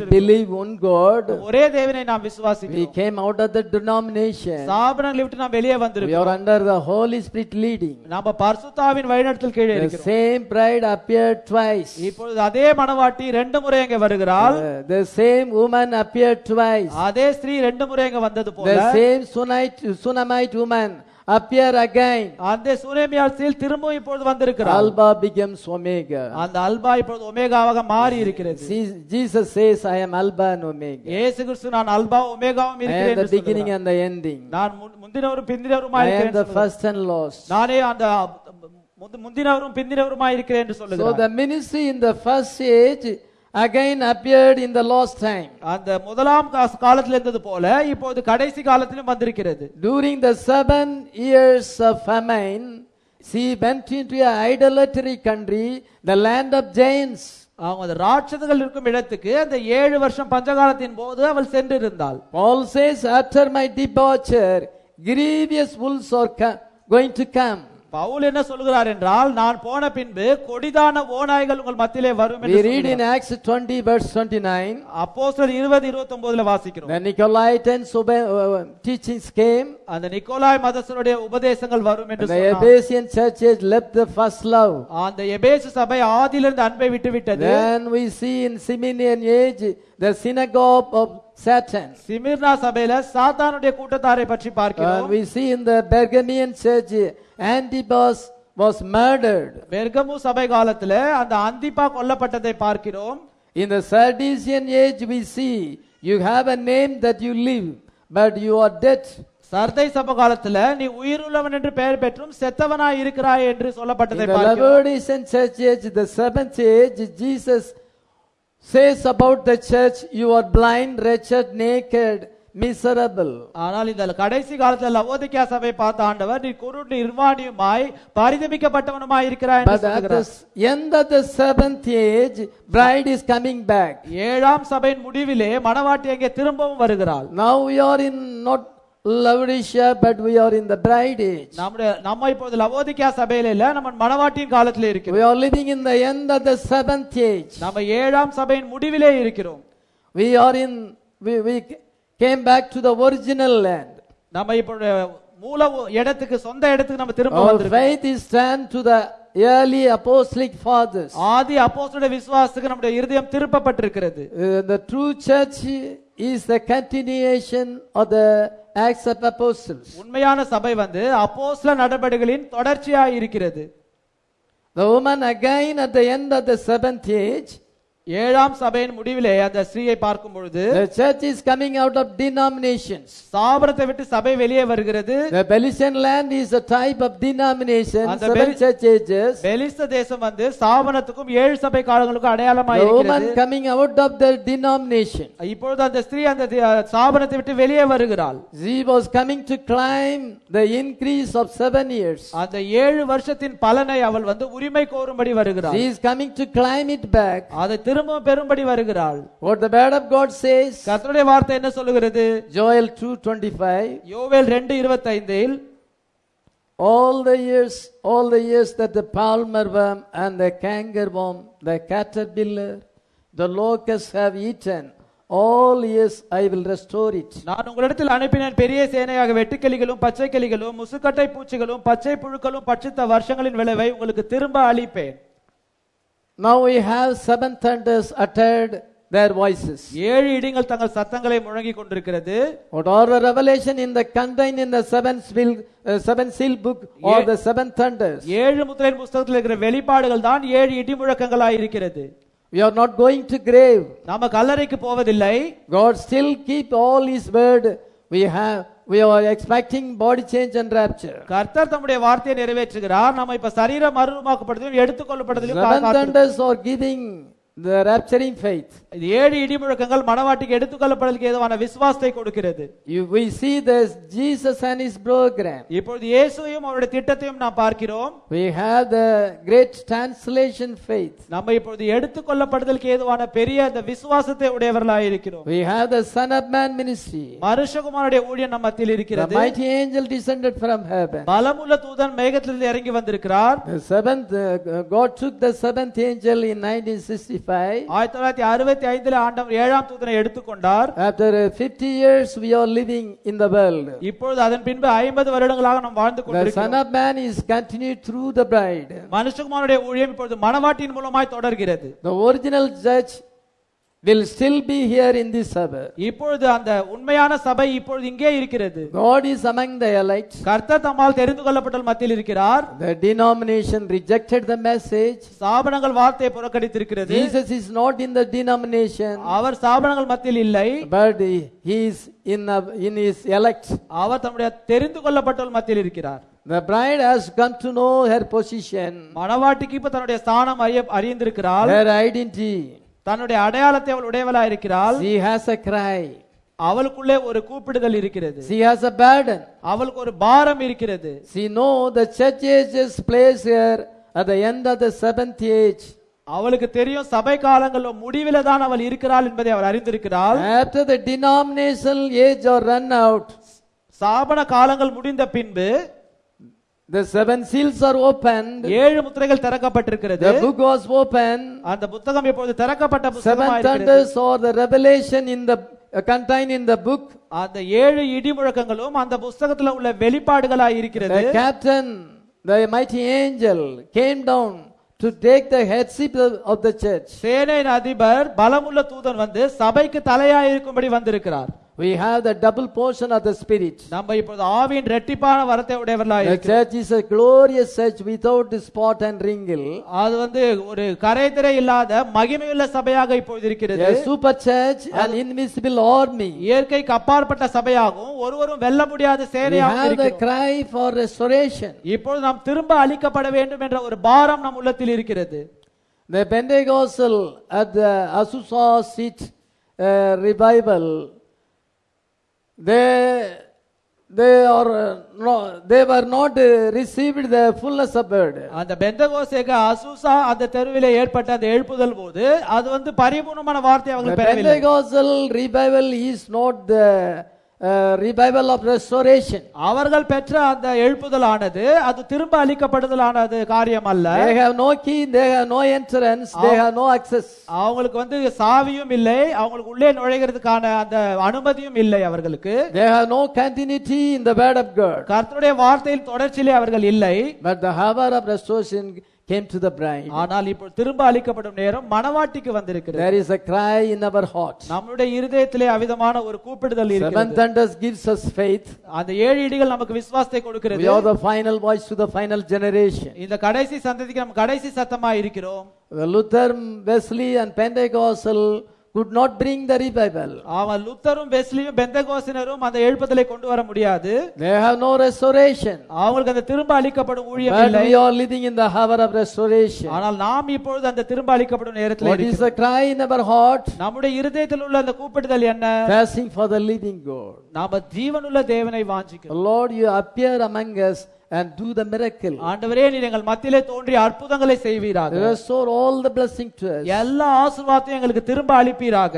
believe one God. ஒரே தேவனை நாம் We விசுவாசிக்கிறோம் came out of the denomination. ஸ்தாபனங்களை விட்டு நாம் வெளியே We வந்திருக்கிறோம் are under the Holy Spirit leading. நாம பரிசுத்தாவின் வழிநடத்தல் கீழே The இருக்கிறோம் same bride appeared twice. இப்பொழுது அதே மணவாட்டி ரெண்டு முறை அங்க வருகிறாள் Uh, the same woman appeared twice. அதே ஸ்திரீ ரெண்டு முறை அங்க வந்தது போல The same Sunamite, Sunamite woman appear again. அந்த சுனேமியால் ஸ்திரீ திரும்பவும் இப்பொழுது வந்திருக்கிறாள் Alba becomes Omega. அந்த அல்பா இப்பொழுது ஒமேகாவாக மாறி இருக்கிறது See, Jesus says, I am Alba and Omega. இயேசு கிறிஸ்து நான் அல்பா ஒமேகாவும் I இருக்கிறேன் am the என்று beginning சொல்லுகிறார். and the ending. நான் முன்- முந்தினவரும் பிந்தினவருமாய் I am இருக்கிறேன் the என்று சொல்லுகிறார். first and last. நானே அந்த முந்து- முந்தினவரும் பிந்தினவருமாய் இருக்கிறேன் என்று So சொல்லுகிறார் the ministry in the first age again appeared in the last time. அந்த முதலாம் காச- காலத்தில் இருந்தது போல இப்போது கடைசி காலத்திலும் வந்திருக்கிறது During the seven years of famine, she went into a idolatry country, the land of giants. அவங்க அந்த ராட்சதங்கள் இருக்கும் இடத்துக்கு அந்த ஏழு வருஷம் பஞ்சகாலத்தின் போது அவள் சென்றிருந்தாள் Paul says, after my departure, grievous wolves are co- going to come. Pavul என்ன சொல்கிறார் என்றால் நான் போன பின்பு கொடிதான ஓநாய்கள் உங்கள் மத்தியிலே வரும் We என்று read in சொல்கிறார். Acts 20 verse 29, அப்போஸ்தலர் இருபது இருபத்தி ஒன்பதுல வாசிக்கிறோம் the Nicolaitans obe- uh, teachings came, அந்த நிக்கோலாய் மதசருடைய உபதேசங்கள் வரும் and என்று the சொன்னார். Ephesian churches left the first love. அந்த எபேசு சபை ஆதியிலிருந்து அன்பை விட்டு விட்டது Then we see in Simeon age, the synagogue of Satan. Smyrna சபையில சாத்தானுடைய கூட்டத்தாரை பற்றி And பார்க்கிறோம் we see in the Bergamian church, Antipas was murdered. பெர்கமு சபை காலத்துல அந்த அந்திப்பா கொல்லப்பட்டதை பார்க்கிறோம் In the Sardisian age, we see you have a name that you live, but you are dead. Sardis சபை காலத்துல நீ உயிருள்ளவன் என்று பெயர் பெற்றும் செத்தவனாய் இருக்கிறாய் என்று In சொல்லப்பட்டதை the பார்க்கிறோம் Laodicean church age, the seventh age, Jesus says about the church, you are blind, wretched, naked, miserable. ஆனால் இந்த கடைசி காலத்துல லவோதிக்கா சபை பார்த்த ஆண்டவர் நீ குருட்டு நிர்வாணியுமாய் பரிதபிக்கப்பட்டவனுமாய் இருக்கிறாய் என்று But at the சொல்கிறார். s- end of the seventh age, bride is coming back. ஏழாம் சபையின் முடிவிலே மணவாட்டி அங்கே திரும்பவும் வருகிறாள் Now we are in not Laodicea, but we are in the bride age. நம்முடைய நம்ம இப்போது லவோதிக்கா சபையில இல்ல நம்ம மணவாட்டியின் காலத்திலே இருக்கிறோம் We are living in the end of the seventh age. நம்ம ஏழாம் சபையின் முடிவிலே இருக்கிறோம் We are in, we, we came back to the original land. நம்ம இப்போ மூல இடத்துக்கு சொந்த இடத்துக்கு நம்ம திரும்ப Our வந்திருக்கோம் faith is turned to the early apostolic fathers. ஆதி அப்போஸ்தலருடைய விசுவாசத்துக்கு நம்முடைய இருதயம் திருப்பப்பட்டிருக்கிறது Uh, the true church is the continuation of the Acts of Apostles. உண்மையான சபை வந்து அப்போஸ்தல நடவடிக்கைகளின் தொடர்ச்சியாய் இருக்கிறது The woman again at the end of the seventh age, ஏழாம் சபையின் முடிவிலே அந்த ஸ்ரீயை பார்க்கும் பொழுது the church is coming out of denominations. ஸ்தாபனத்தை விட்டு சபை வெளியே வருகிறது The Belician land is a type of denomination, And the seven Beli- church ages. பெலிஸ்த தேசம் வந்து ஸ்தாபனத்துக்கும் ஏழு சபை காலங்களுக்கும் அடையாளமாய் The woman இருக்கிறது coming out of the denomination. இப்பொழுது அந்த ஸ்திரீ அந்த தி- ஸ்தாபனத்தை விட்டு வெளியே வருகிறாள் She was coming to climb the increase of seven years. அந்த ஏழு வருஷத்தின் பலனை அவள் வந்து உரிமை கோரும்படி வருகிறாள் She is coming to climb it back. அதை திரும்ப பெறும்படி வருகிறாள் What the word of God says, கர்த்தருடைய வார்த்தை என்ன சொல்லுகிறது Joel 2:25, யோவேல் ரெண்டு இருபத்தைந்தில் all the years, all the years that the palmer worm and the cankerworm, the caterpillar, the locust have eaten, all years I will restore it. நான் உங்களிடத்தில் அனுப்பினேன் பெரிய சேனையாக வெட்டுக்கிளிகளும் பச்சை கிளிகளும் முசுக்கட்டை பூச்சிகளும் பச்சை புழுக்களும் பட்சித்த வருஷங்களின் விளைவை உங்களுக்கு திரும்ப அளிப்பேன் Now we have seven thunders uttered their voices. ஏழு இடிங்கள் தங்கள் சத்தங்களை முழங்கிக் கொண்டிருக்கிறது What are the revelation in the contained in the seven seal, uh, seven seal book or Ye- the seven thunders? ஏழு முத்திரையின் புஸ்தகத்தில் இருக்கிற வெளிப்பாடுகள் தான் ஏழு இடி முழக்கங்களாய் இருக்கிறது We are not going to grave. நாம கல்லறைக்கு போவதில்லை God still keep all His word. We have, we are expecting body change and rapture. கர்த்தர் தம்முடைய வார்த்தையை நிறைவேற்றுகிறார் நம்ம இப்ப சரீரம் மறுரூபமாக்கப்படுவதையும் எடுத்துக்கொள்ளப்படுவதையும் Seven காத்திருக்கிறோம். thunders are giving the rapturing faith. இது ஏழு இடி முழக்கங்கள் மணவாட்டிக்கு எடுத்துக்கொள்ளப்படுவதற்கு ஏதுவான விசுவாசத்தை கொடுக்கிறது You, we see this Jesus and His program. இப்பொழுது இயேசுவையும் அவருடைய திட்டத்தையும் நாம் பார்க்கிறோம் We have the great translation faith. நம்ம இப்பொழுது எடுத்துக்கொள்ளப்படுதலுக்கு ஏதுவான பெரிய அந்த விசுவாசத்தை உடையவர்களாக இருக்கிறோம் We have the Son of Man ministry. மனுஷகுமாருடைய ஊழியம் நம்ம மத்தியில் The இருக்கிறது mighty angel descended from heaven. பலமுள்ள தூதன் மேகத்திலிருந்து இறங்கி வந்திருக்கிறார் The seventh, uh, God took the seventh angel in 1965. 65. ஆயிரத்தி தொள்ளாயிரத்தி அறுபத்தி ஐந்துல ஆண்டவர் ஏழாம் தூதனை எடுத்துக்கொண்டார் After uh, 50 years, we are living in the world. இப்பொழுது அதன் பின்பு ஐம்பது வருடங்களாக நாம் வாழ்ந்து The Son கொண்டிருக்கிறோம் of Man is continued through the bride. மனுஷகுமாரனுடைய ஊழியம் இப்பொழுது மணவாட்டியின் மூலமாய் தொடர்கிறது The original church will still be here in this Sabbath. இப்பொழுது அந்த உண்மையான சபை இப்பொழுது இங்கே இருக்கிறது God is among the elect. கர்த்தர் தம்மால் தெரிந்து கொள்ளப்பட்ட மத்தியில் இருக்கிறார் The denomination rejected the message. ஸ்தாபனங்கள் வார்த்தையை புறக்கணித்திருக்கிறது Jesus is not in the denomination, அவர் ஸ்தாபனங்கள் மத்தியில் இல்லை but he he is in, a, in his elect. அவர் தம்முடைய தெரிந்து கொள்ளப்பட்டவர்கள் மத்தியில் இருக்கிறார் The bride has come to know her position, மணவாட்டிக்கு இப்ப தன்னுடைய ஸ்தானம் அறிய அறிந்திருக்கிறாள் her identity. தன்னுடைய அடையாளத்தை அவள் உடையவளா இருக்கிறாள் She has a cry. அவளுக்குள்ளே ஒரு கூப்பிடுதல் இருக்கிறது She has a burden. அவளுக்கு ஒரு பாரம் இருக்கிறது She know the church age is placed here at the end of the seventh age. அவளுக்கு தெரியும் சபை காலங்களில் முடிவில தான் அவள் இருக்கிறாள் என்பதை அவர் அறிந்திருக்கிறாள் After the denominational age are run out, சாபன காலங்கள் முடிந்த பின்பு the seven seals are opened. ஏழு முத்திரைகள் திறக்கப்பட்டிருக்கிறது The book was opened. அந்த புத்தகம் இப்பொழுது திறக்கப்பட்ட Seven புத்தகமாக இருக்கிறது thunders or the revelation in the uh, contained in the book. அந்த ஏழு இடி முழக்கங்களும் அந்த புஸ்தகத்துல உள்ள வெளிப்பாடுகளாய் இருக்கிறது The captain, the mighty angel, came down to take the headship of of the church. சேனையின் அதிபர் பலமுள்ள தூதன் வந்து சபைக்கு தலையாய் இருக்கும்படி வந்திருக்கிறார் We have the double portion of the Spirit. நம்ம இப்பொழுது ஆவியின் ரெட்டிப்பான வரத்தை உடையவர்களாய் The இருக்கிறோம் church is a glorious church without spot and wrinkle. அது வந்து ஒரு கரைதிரை இல்லாத மகிமையுள்ள சபையாக இப்பொழுது இருக்கிறது A super church, an invisible army. இயற்கைக்கு அப்பாற்பட்ட சபையாகவும் ஒருவரும் வெல்ல முடியாத We சேனையாகவும் have the இருக்கிறோம். cry for restoration. இப்பொழுது நாம் திரும்ப அளிக்கப்பட வேண்டும் என்ற ஒரு பாரம் நம் உள்ளத்தில் இருக்கிறது The Pentecostal at the Azusa Street uh, revival, they they are uh, no, they were not uh, received the fullness of word. அந்த பெந்தகோசேக அசூசா அந்த தெருவிலே ஏற்பட்ட அந்த எழுப்புதல் போது அது வந்து பரிபூர்ணமான வார்த்தை The அவங்க பெறவில்லை Pentecostal revival is not the uh, revival of restoration. அவர்கள் பெற்ற அந்த எழுப்புதல் ஆனது அது திரும்ப அளிக்கப்படுதலானது காரியம் அல்ல They have no key, they have no entrance, they have no access. அவங்களுக்கு வந்து சாவியும் இல்லை அவங்களுக்கு உள்ளே நுழைகிறதுக்கான அந்த அனுமதியும் இல்லை அவர்களுக்கு They have no continuity in the word of God. கர்த்தருடைய வார்த்தையில் தொடர்ச்சியிலே அவர்கள் இல்லை But the hour of restoration came to the bride. ஆனால் இப்போ திரும்ப அளிக்கப்படும் நேரம் மனவாட்டிக்கு வந்திருக்கிறது There is a cry in our heart. நம்முடைய இருதயத்திலே அவிதமான ஒரு கூப்பிடுதல் Seven இருக்கிறது thunders gives us faith. அந்த ஏழு இடிகள் நமக்கு விசுவாசத்தை We கொடுக்கிறது are the final voice to the final generation. இந்த கடைசி சந்ததிக்கு நம்ம கடைசி சத்தமா இருக்கிறோம் The Luther, Wesley and Pentecostal could not bring the revival. அவன் லுத்தரும் வெஸ்லியும் பெந்தகோசினரும் அந்த எழுப்புதலை கொண்டு வர முடியாது They have no restoration. அவங்களுக்கு அந்த திரும்ப அளிக்கப்படும் ஊழியம் But இல்லை we are living in the hour of restoration. ஆனால் நாம் இப்பொழுது அந்த திரும்ப அளிக்கப்படும் நேரத்தில் What is இருக்கிறோம். the cry in our heart? நம்முடைய இருதயத்தில் உள்ள அந்த கூப்பிடுதல் என்ன Fasting for the living God. நாம ஜீவனுள்ள தேவனை வாஞ்சிக்கிறோம் Lord, you appear among us and do the miracle. ஆண்டவரே நீ எங்கள் மத்தியிலே தோன்றி அற்புதங்களை செய்வீராக Restore all the blessing to us. எல்லா ஆசீர்வாதத்தையும் எங்களுக்கு திரும்ப அளிப்பீராக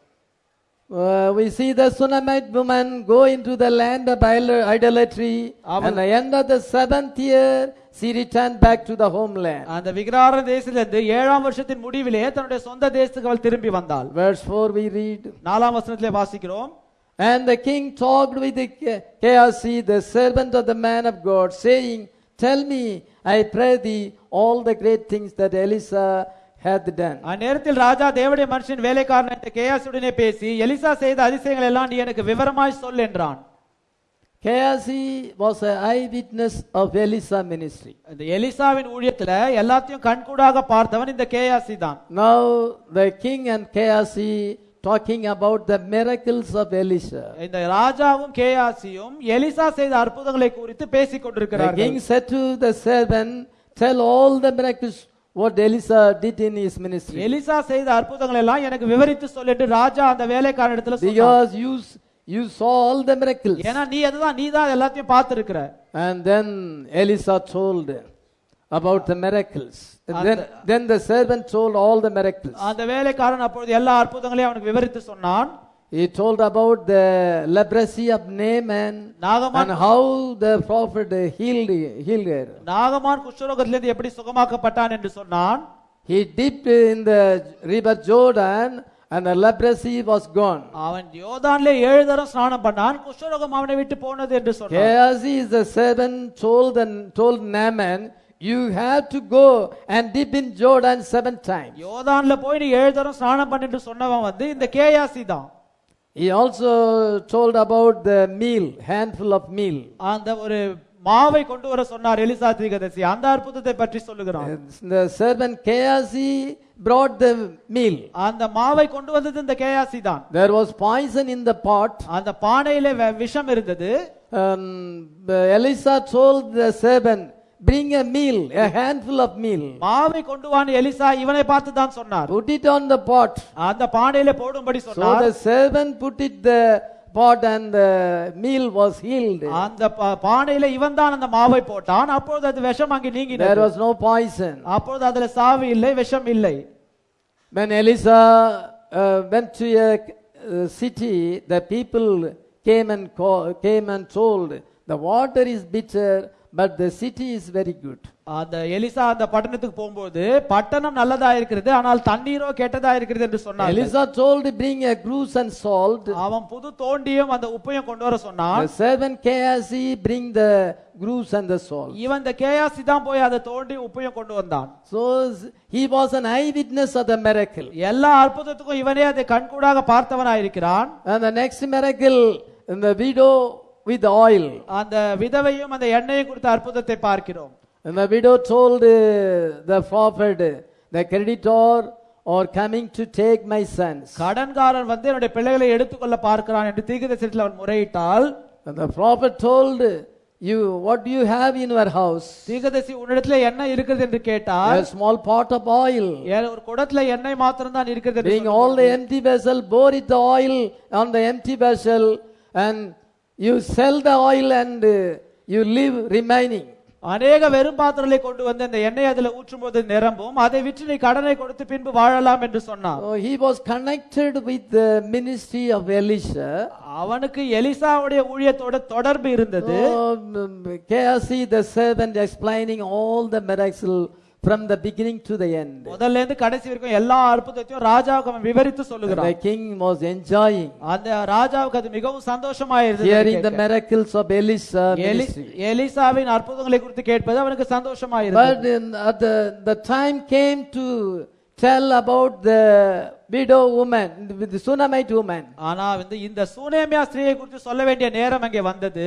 Uh, we see the Sunamite woman go into the land of idol- idolatry. அவள்- And the end of the seventh year, she returned back to the homeland. அந்த விக்கிரார தேசத்திலிருந்து ஏழாம் வருஷத்தின் முடிவிலே தன்னுடைய சொந்த தேசத்துக்கு அவள் திரும்பி வந்தாள் Verse 4 we read. நாலாம் வசனத்திலே வாசிக்கிறோம் And the king talked with the Gehazi, the servant of the man of God, saying, Tell me, I pray thee, all the great things that Elisha hath done. அந்நேரத்தில் ராஜா தேவடைய மனுஷன் வேலைக்காரன் என்ற கேயாசுடனே பேசி எலிசா செய்த அதிசயங்கள் எல்லாம் நீ எனக்கு விவரமாய் சொல் என்றான் Gehazi was an eyewitness of Elisha ministry. இந்த எலிசாவின் ஊழியத்துல எல்லாத்தையும் கண்கூடாக பார்த்தவன் இந்த கேயாசி தான் Now the king and Gehazi talking about the miracles of Elisha. இந்த ராஜாவும் கேயாசியும் எலிசா செய்த அற்புதங்களை குறித்து பேசிக் The கொண்டிருக்கிறார்கள் king said to the servant, Tell all the miracles what Elisha did in his ministry. Elisha செய்த அற்புதங்கள் எல்லாம் எனக்கு விவரித்து சொல் என்று ராஜா அந்த வேலைக்காரன் இடத்துல சொன்னான் Because you, you saw all the miracles. ஏன்னா நீ அதுதான் நீ தான் எல்லாத்தையும் பார்த்திருக்கிற And then Elisha told about the miracles. Then, then the servant told all the miracles. அந்த வேலைக்காரன் அப்பொழுது எல்லா அற்புதங்களையும் அவனுக்கு விவரித்து சொன்னான் He told about the leprosy of Naaman நாகமான் and how the prophet healed, healed her. நாகமான் குஷ்டரோகத்திலிருந்து எப்படி சுகமாக்கப்பட்டான் என்று சொன்னான் he dipped in the river Jordan and the leprosy was gone. அவன் யோர்தான்ல ஏழு தரம் ஸ்நானம் பண்ணான் குஷ்டரோகம் அவனை விட்டு போனது என்று சொன்னான் Gehazi is the servant told and told Naaman, you have to go and dip in Jordan seven times. யோர்தான்ல போய் நீ ஏழு தரம் ஸ்நானம் பண்ணிட்டு சொன்னவன் வந்து இந்த கேயாசி தான் He also told about the meal, handful of meal. அந்த ஒரு மாவை கொண்டு வர சொன்னார் எலிசா தீர்க்கதரிசி அந்த அற்புதத்தை பற்றி சொல்லுகிறான் The servant Gehazi brought the meal. அந்த மாவை கொண்டு வந்தது இந்த கேயாசி தான் There was poison in the pot. அந்த பானையில வெ- விஷம் இருந்தது Um, Elisha told the servant, bring a meal, a handful of meal. மாவை கொண்டு வான்னு எலிசா இவனை பார்த்து தான் சொன்னார் Put it on the pot. அந்த பானையில போடும்படி So சொன்னார் the servant put it the pot and the meal was healed. அந்த பா- பானையில இவன் தான் அந்த மாவை போட்டான் அப்பொழுது அது விஷம் அங்கே There நீங்கினது was no poison. அப்பொழுது அதுல சாவு இல்லை விஷம் இல்லை When Elisha uh, went to a uh, city, the people came and call, came and told, the water is bitter, but the city is very good. அந்த எலிசா அந்த பட்டணத்துக்கு போகும்போது பட்டணம் நல்லதா இருக்கிறது ஆனால் தண்ணீரோ கெட்டதா இருக்கிறது என்று சொன்னார் Elisha told, bring a grues and salt. அவன் புது தோண்டியும் அந்த உப்பையும் கொண்டு வர சொன்னான் The servant Gehazi bring the grues and the salt. இவன் இந்த கேயாசி தான் போய் அதை தோண்டி உப்பையும் கொண்டு வந்தான் So he was an eyewitness of the miracle. எல்லா அற்புதத்துக்கும் இவனே அதை கண்கூடாக பார்த்தவனாயிருக்கிறான் And the next miracle, in the widow with oil. அந்த விதவையும் அந்த எண்ணெயை குறித்த அற்புதத்தை பார்க்கிறோம் And the widow told uh, the prophet, the creditor are coming to take my sons. கடன்காரன் வந்து என்னுடைய பிள்ளைகளை எடுத்துக்கொள்ள பார்க்கிறான் என்று தீர்க்கதரிசனத்தில் அவன் முறையிட்டால் And the prophet told you, what do you have in your house? தீர்க்கதரிசி உன்னிடத்துல என்ன இருக்கிறது என்று கேட்டால் A small pot of oil. ஏன் ஒரு குடத்துல எண்ணெய் மாத்திரம் தான் இருக்கிறது என்று Bring all the empty vessel, pour it the oil on the empty vessel, and you sell the oil and uh, you live remaining. அநேக வெறும் பாத்திரங்களை கொண்டு வந்து அந்த எண்ணெய் அதுல ஊற்றும் போது நிரம்பும் அதை விற்று நீ கடனை கொடுத்து பின்பு வாழலாம் என்று சொன்னான் So he was connected with the ministry of Elisha. அவனுக்கு எலிசாவுடைய ஊழியத்தோட தொடர்பு இருந்தது So, um, Gehazi, the servant, explaining all the miracles from the beginning to the end. முதல்ல இருந்து கடைசி வரைக்கும் எல்லா அற்புதத்தையும் ராஜாவுக்கு அவன் விவரித்து The சொல்லுகிறான் king was enjoying அந்த ராஜாவுக்கு அது மிகவும் சந்தோஷமா hearing the இருந்தது miracles of Elisha எலி- ministry. எலிசாவின் அற்புதங்களை குறித்து கேட்பது அவனுக்கு சந்தோஷமா இருந்தது But in, at the, the time came to tell about the widow woman, the Sunamite woman. ஆனா வந்து இந்த சூனேமியா ஸ்திரீயை குறித்து சொல்ல வேண்டிய நேரம் அங்கே வந்தது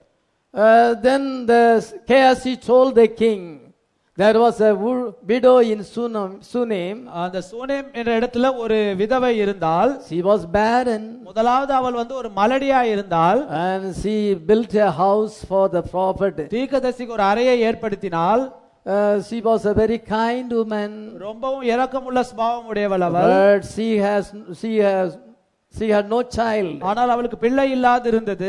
Uh, then the Gehazi told the king, there was a wo- widow in Sunam, Sunem. அந்த சூனேம் என்ற இடத்துல ஒரு விதவை இருந்தால் She was barren முதலாவது அவள் வந்து ஒரு மலடியா இருந்தால் and she built a house for the prophet. தீர்க்கதரிசிக்கு ஒரு அறையை ஏற்படுத்தினால் Uh, she was a very kind woman, ரொம்பவும் இரக்கமுள்ள சுபாவம் உடையவள் அவள் but she has she has she had no child. ஆனால் அவளுக்கு பிள்ளை இல்லாது இருந்தது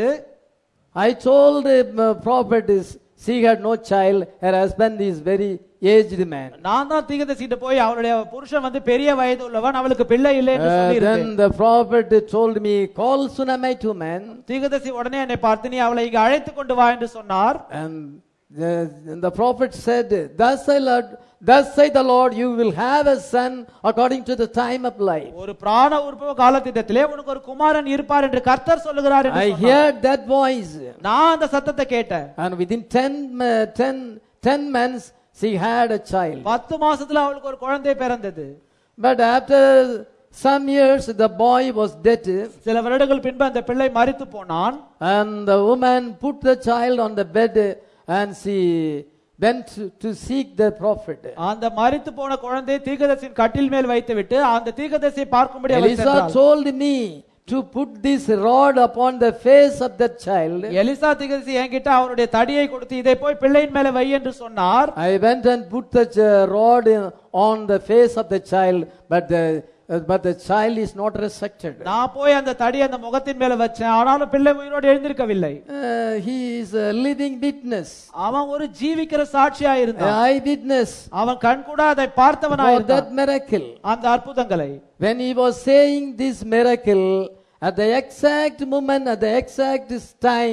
I told the uh, prophet is she had no child. Her husband is very aged man. நான் தான் தீர்க்கதரிசிட்ட போய் அவளுடைய புருஷன் வந்து பெரிய வயது உள்ளவன் அவளுக்கு பிள்ளை இல்லை என்று Uh, சொல்லியிருந்தேன் then the prophet told me, call Sunamite woman. தீர்க்கதரிசி உடனே என்னை பார்த்து நீ அவளை இங்க அழைத்து கொண்டு வா என்று சொன்னார் And the, and the prophet said, Thus say, Lord, thus say the Lord, you will have a son according to the time of life. ஒரு பிராண உற்பவ காலத்திட்டத்திலே உனக்கு ஒரு குமாரன் இருப்பார் என்று கர்த்தர் சொல்லுகிறார் என்று I சொன்னார். heard that voice. நான் அந்த சத்தத்தை கேட்டேன் And within 10, uh, 10, 10 months, she had a child. பத்து மாசத்துல அவளுக்கு ஒரு குழந்தை பிறந்தது But after some years, the boy was dead. சில வருடங்கள் பின்பு அந்த பிள்ளை மரித்து போனான் And the woman put the child on the bed and she went to, to seek the prophet. அந்த மரித்து போன குழந்தையை தீர்க்கதரிசியின் கட்டில் மேல் வைத்துவிட்டு அந்த தீர்க்கதரிசியை பார்க்கும்படி அவள் Elisa சென்றாள். told me to put this rod upon the face of that child. Elisha தீர்க்கதரிசி என்கிட்ட அவருடைய தடியை கொடுத்து இதை போய் பிள்ளையின் மேல வை என்று சொன்னார் I went and put the ch- rod in- on the face of the child, but the uh, but the child is not resurrected. நான் போய் அந்த தடி அந்த முகத்தின் மேல வச்சேன் ஆனாலும் பிள்ளை உயிரோடு எழுந்திருக்கவில்லை Uh, he is a living witness, அவன் ஒரு ஜீவிக்கிற சாட்சியா an இருந்தான் eyewitness அவன் கண் கூட அதை பார்த்தவனா for இருந்தான் that miracle. அந்த அற்புதங்களை When he was saying this miracle, at the exact moment, at the exact time,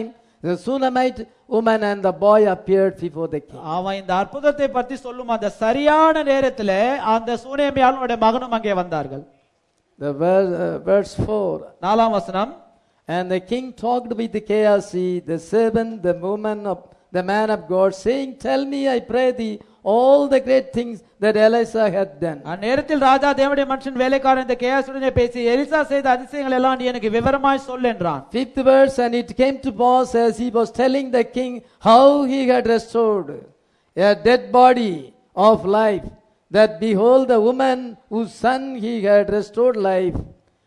The Sunamite woman and the boy appeared before the king. அவன் இந்த அற்புதத்தை பற்றி சொல்லும் அந்த சரியான நேரத்திலே அந்த சூனேமியாலும் அவனுடைய மகனும் அங்கே வந்தார்கள் The verse, uh, verse 4. நாலாம் வசனம் And the king talked with the Gehazi, the servant, the woman of the man of God, saying, Tell me, I pray thee, all the great things that Elisha hath done. அந்நேரத்தில் ராஜா தேவனுடைய மனுஷன் வேலைக்காரன் இந்த கேயாசுடனே பேசி எலிசா செய்த அதிசயங்கள் எல்லாம் நீ எனக்கு விவரமாய் சொல் என்றான் Fifth verse, and it came to pass as he was telling the king how he had restored a dead body of life, that behold, the woman whose son he had restored life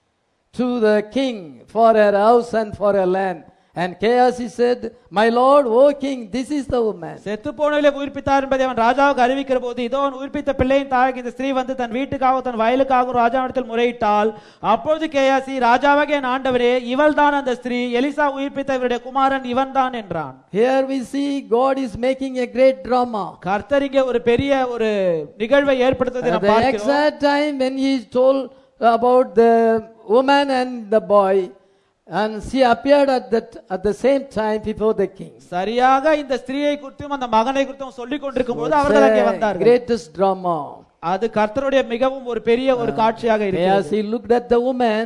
to the king for her house and for her land. And Gehazi said, My lord, O king, this is the woman. செத்து போனவர்களை உயிர்ப்பித்தார் என்பதை அவன் ராஜாவுக்கு அறிவிக்கிற போது இதோ அவன் உயிர்ப்பித்த பிள்ளையின் தாய்க்கு இந்த ஸ்திரீ வந்து தன் வீட்டுக்காக தன் வயலுக்காக ராஜாவிடத்தில் முறையிட்டால் அப்பொழுது கேயாசி ராஜாவாகிய என் ஆண்டவரே இவள் தான் அந்த ஸ்திரீ எலிசா உயிர்ப்பித்த இவருடைய குமாரன் இவன் தான் என்றான் Here we see God is making a great drama. கர்த்தர் இங்கே ஒரு பெரிய ஒரு நிகழ்வை ஏற்படுத்துவதை At நாம் the பார்க்கிறோம் exact time when he told about the woman and the boy, and she appeared at that at the same time before the king. சரியாக இந்த ஸ்திரீயை குறித்தும் அந்த மகனை குறித்தும் சொல்லிக் கொண்டிருக்கும் போது It's அவர்கள் அங்கே a வந்தார்கள் greatest drama. அது கர்த்தருடைய மிகவும் ஒரு பெரிய ஒரு காட்சியாக As இருக்கிறது he looked at the woman,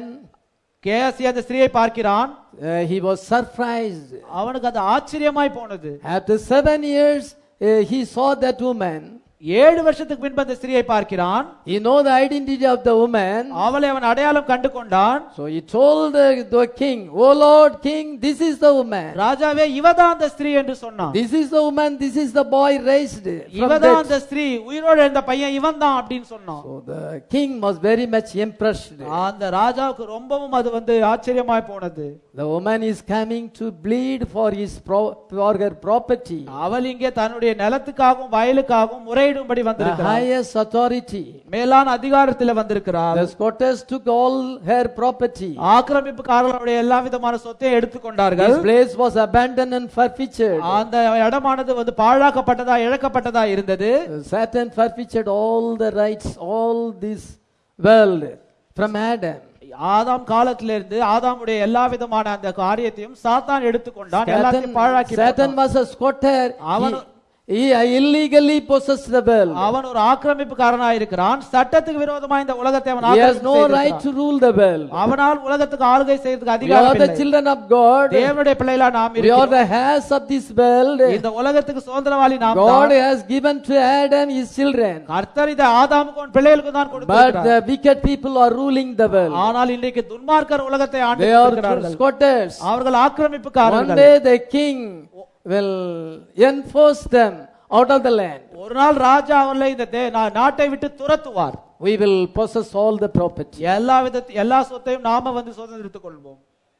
கேசி அந்த ஸ்திரீயை பார்க்கிறான் uh, he was surprised. அவனுக்கு அது ஆச்சரியமாய் போனது After seven years, uh, he saw that woman. ஏழு வருஷத்துக்கு பின்பு அந்த ஸ்திரீயை பார்க்கிறான் He know the identity of the woman. அவளை அவன் அடையாளம் கண்டு கொண்டான் So he told the, the king, "Oh Lord, king, this is the woman. ராஜாவே இவதான் அந்த ஸ்திரீ என்று சொன்னான் This is the woman. This is the boy raised from இவதான் death." அந்த ஸ்திரீ உயிரோடு இருந்த பையன் இவன் தான் அப்படின்னு சொன்னான் So the king was very much impressed. அந்த ராஜாவுக்கு ரொம்பவும் அது வந்து ஆச்சரியமாய் போனது The woman is coming to bleed for his pro- for her property. அவள் இங்கே தன்னுடைய நிலத்துக்காகவும் வயலுக்காகவும் முறையிடும்படி The வந்திருக்கிறார் highest authority. மேலான அதிகாரத்தில் வந்திருக்கிறார் The squatters took all her property. ஆக்கிரமிப்புக்காரர்களுடைய எல்லா விதமான சொத்தையும் எடுத்துக்கொண்டார்கள் This place was abandoned and forfeited. அந்த இடமானது வந்து பாழாக்கப்பட்டதா இழக்கப்பட்டதா இருந்தது Satan forfeited all the rights, all this world from Adam. ஆதாம் காலத்திலிருந்து ஆதாமுடைய எல்லா விதமான அந்த காரியத்தையும் சாத்தான் எடுத்துக்கொண்டான் Satan, எல்லாத்தையும் பாழாக்கி Satan போட்டான். was a squatter. அவன் He, he illegally possessed the world. அவன் ஒரு ஆக்கிரமிப்புக்காரனாய் இருக்கிறான் சட்டத்துக்கு விரோதமா இந்த உலகத்தை அவன் He has ஆக்கிரமிப்பு no right செய்திருக்கிறான். to rule the world. அவனால் உலகத்துக்கு ஆளுகை செய்யறதுக்கு We are அதிகாரம் the இல்லை. children of God. தேவனுடைய பிள்ளைகளா நாம் We are இருக்கிறோம் the heirs of this world. இந்த உலகத்துக்கு சுதந்திரவாளி நாம் God தான். has given to Adam his children. கர்த்தர் இதை ஆதாமுக்கும் அவன் பிள்ளைகளுக்கும் தான் But கொடுத்திருக்கிறார் the wicked people are ruling the world. ஆனால் இன்றைக்கு துன்மார்க்கர் உலகத்தை ஆண்டு They are இருக்கிறார்கள் squatters. அவர்கள் One ஆக்கிரமிப்புக்காரர்கள் day the king will enforce them out of the land. ஒரு நாள் ராஜா அவர்களை இந்த தே- நா- நாட்டை விட்டு துரத்துவார் We will possess all the property. எல்லா வித எல்லா சொத்தையும் நாம வந்து சுதந்திரித்துக் கொள்வோம்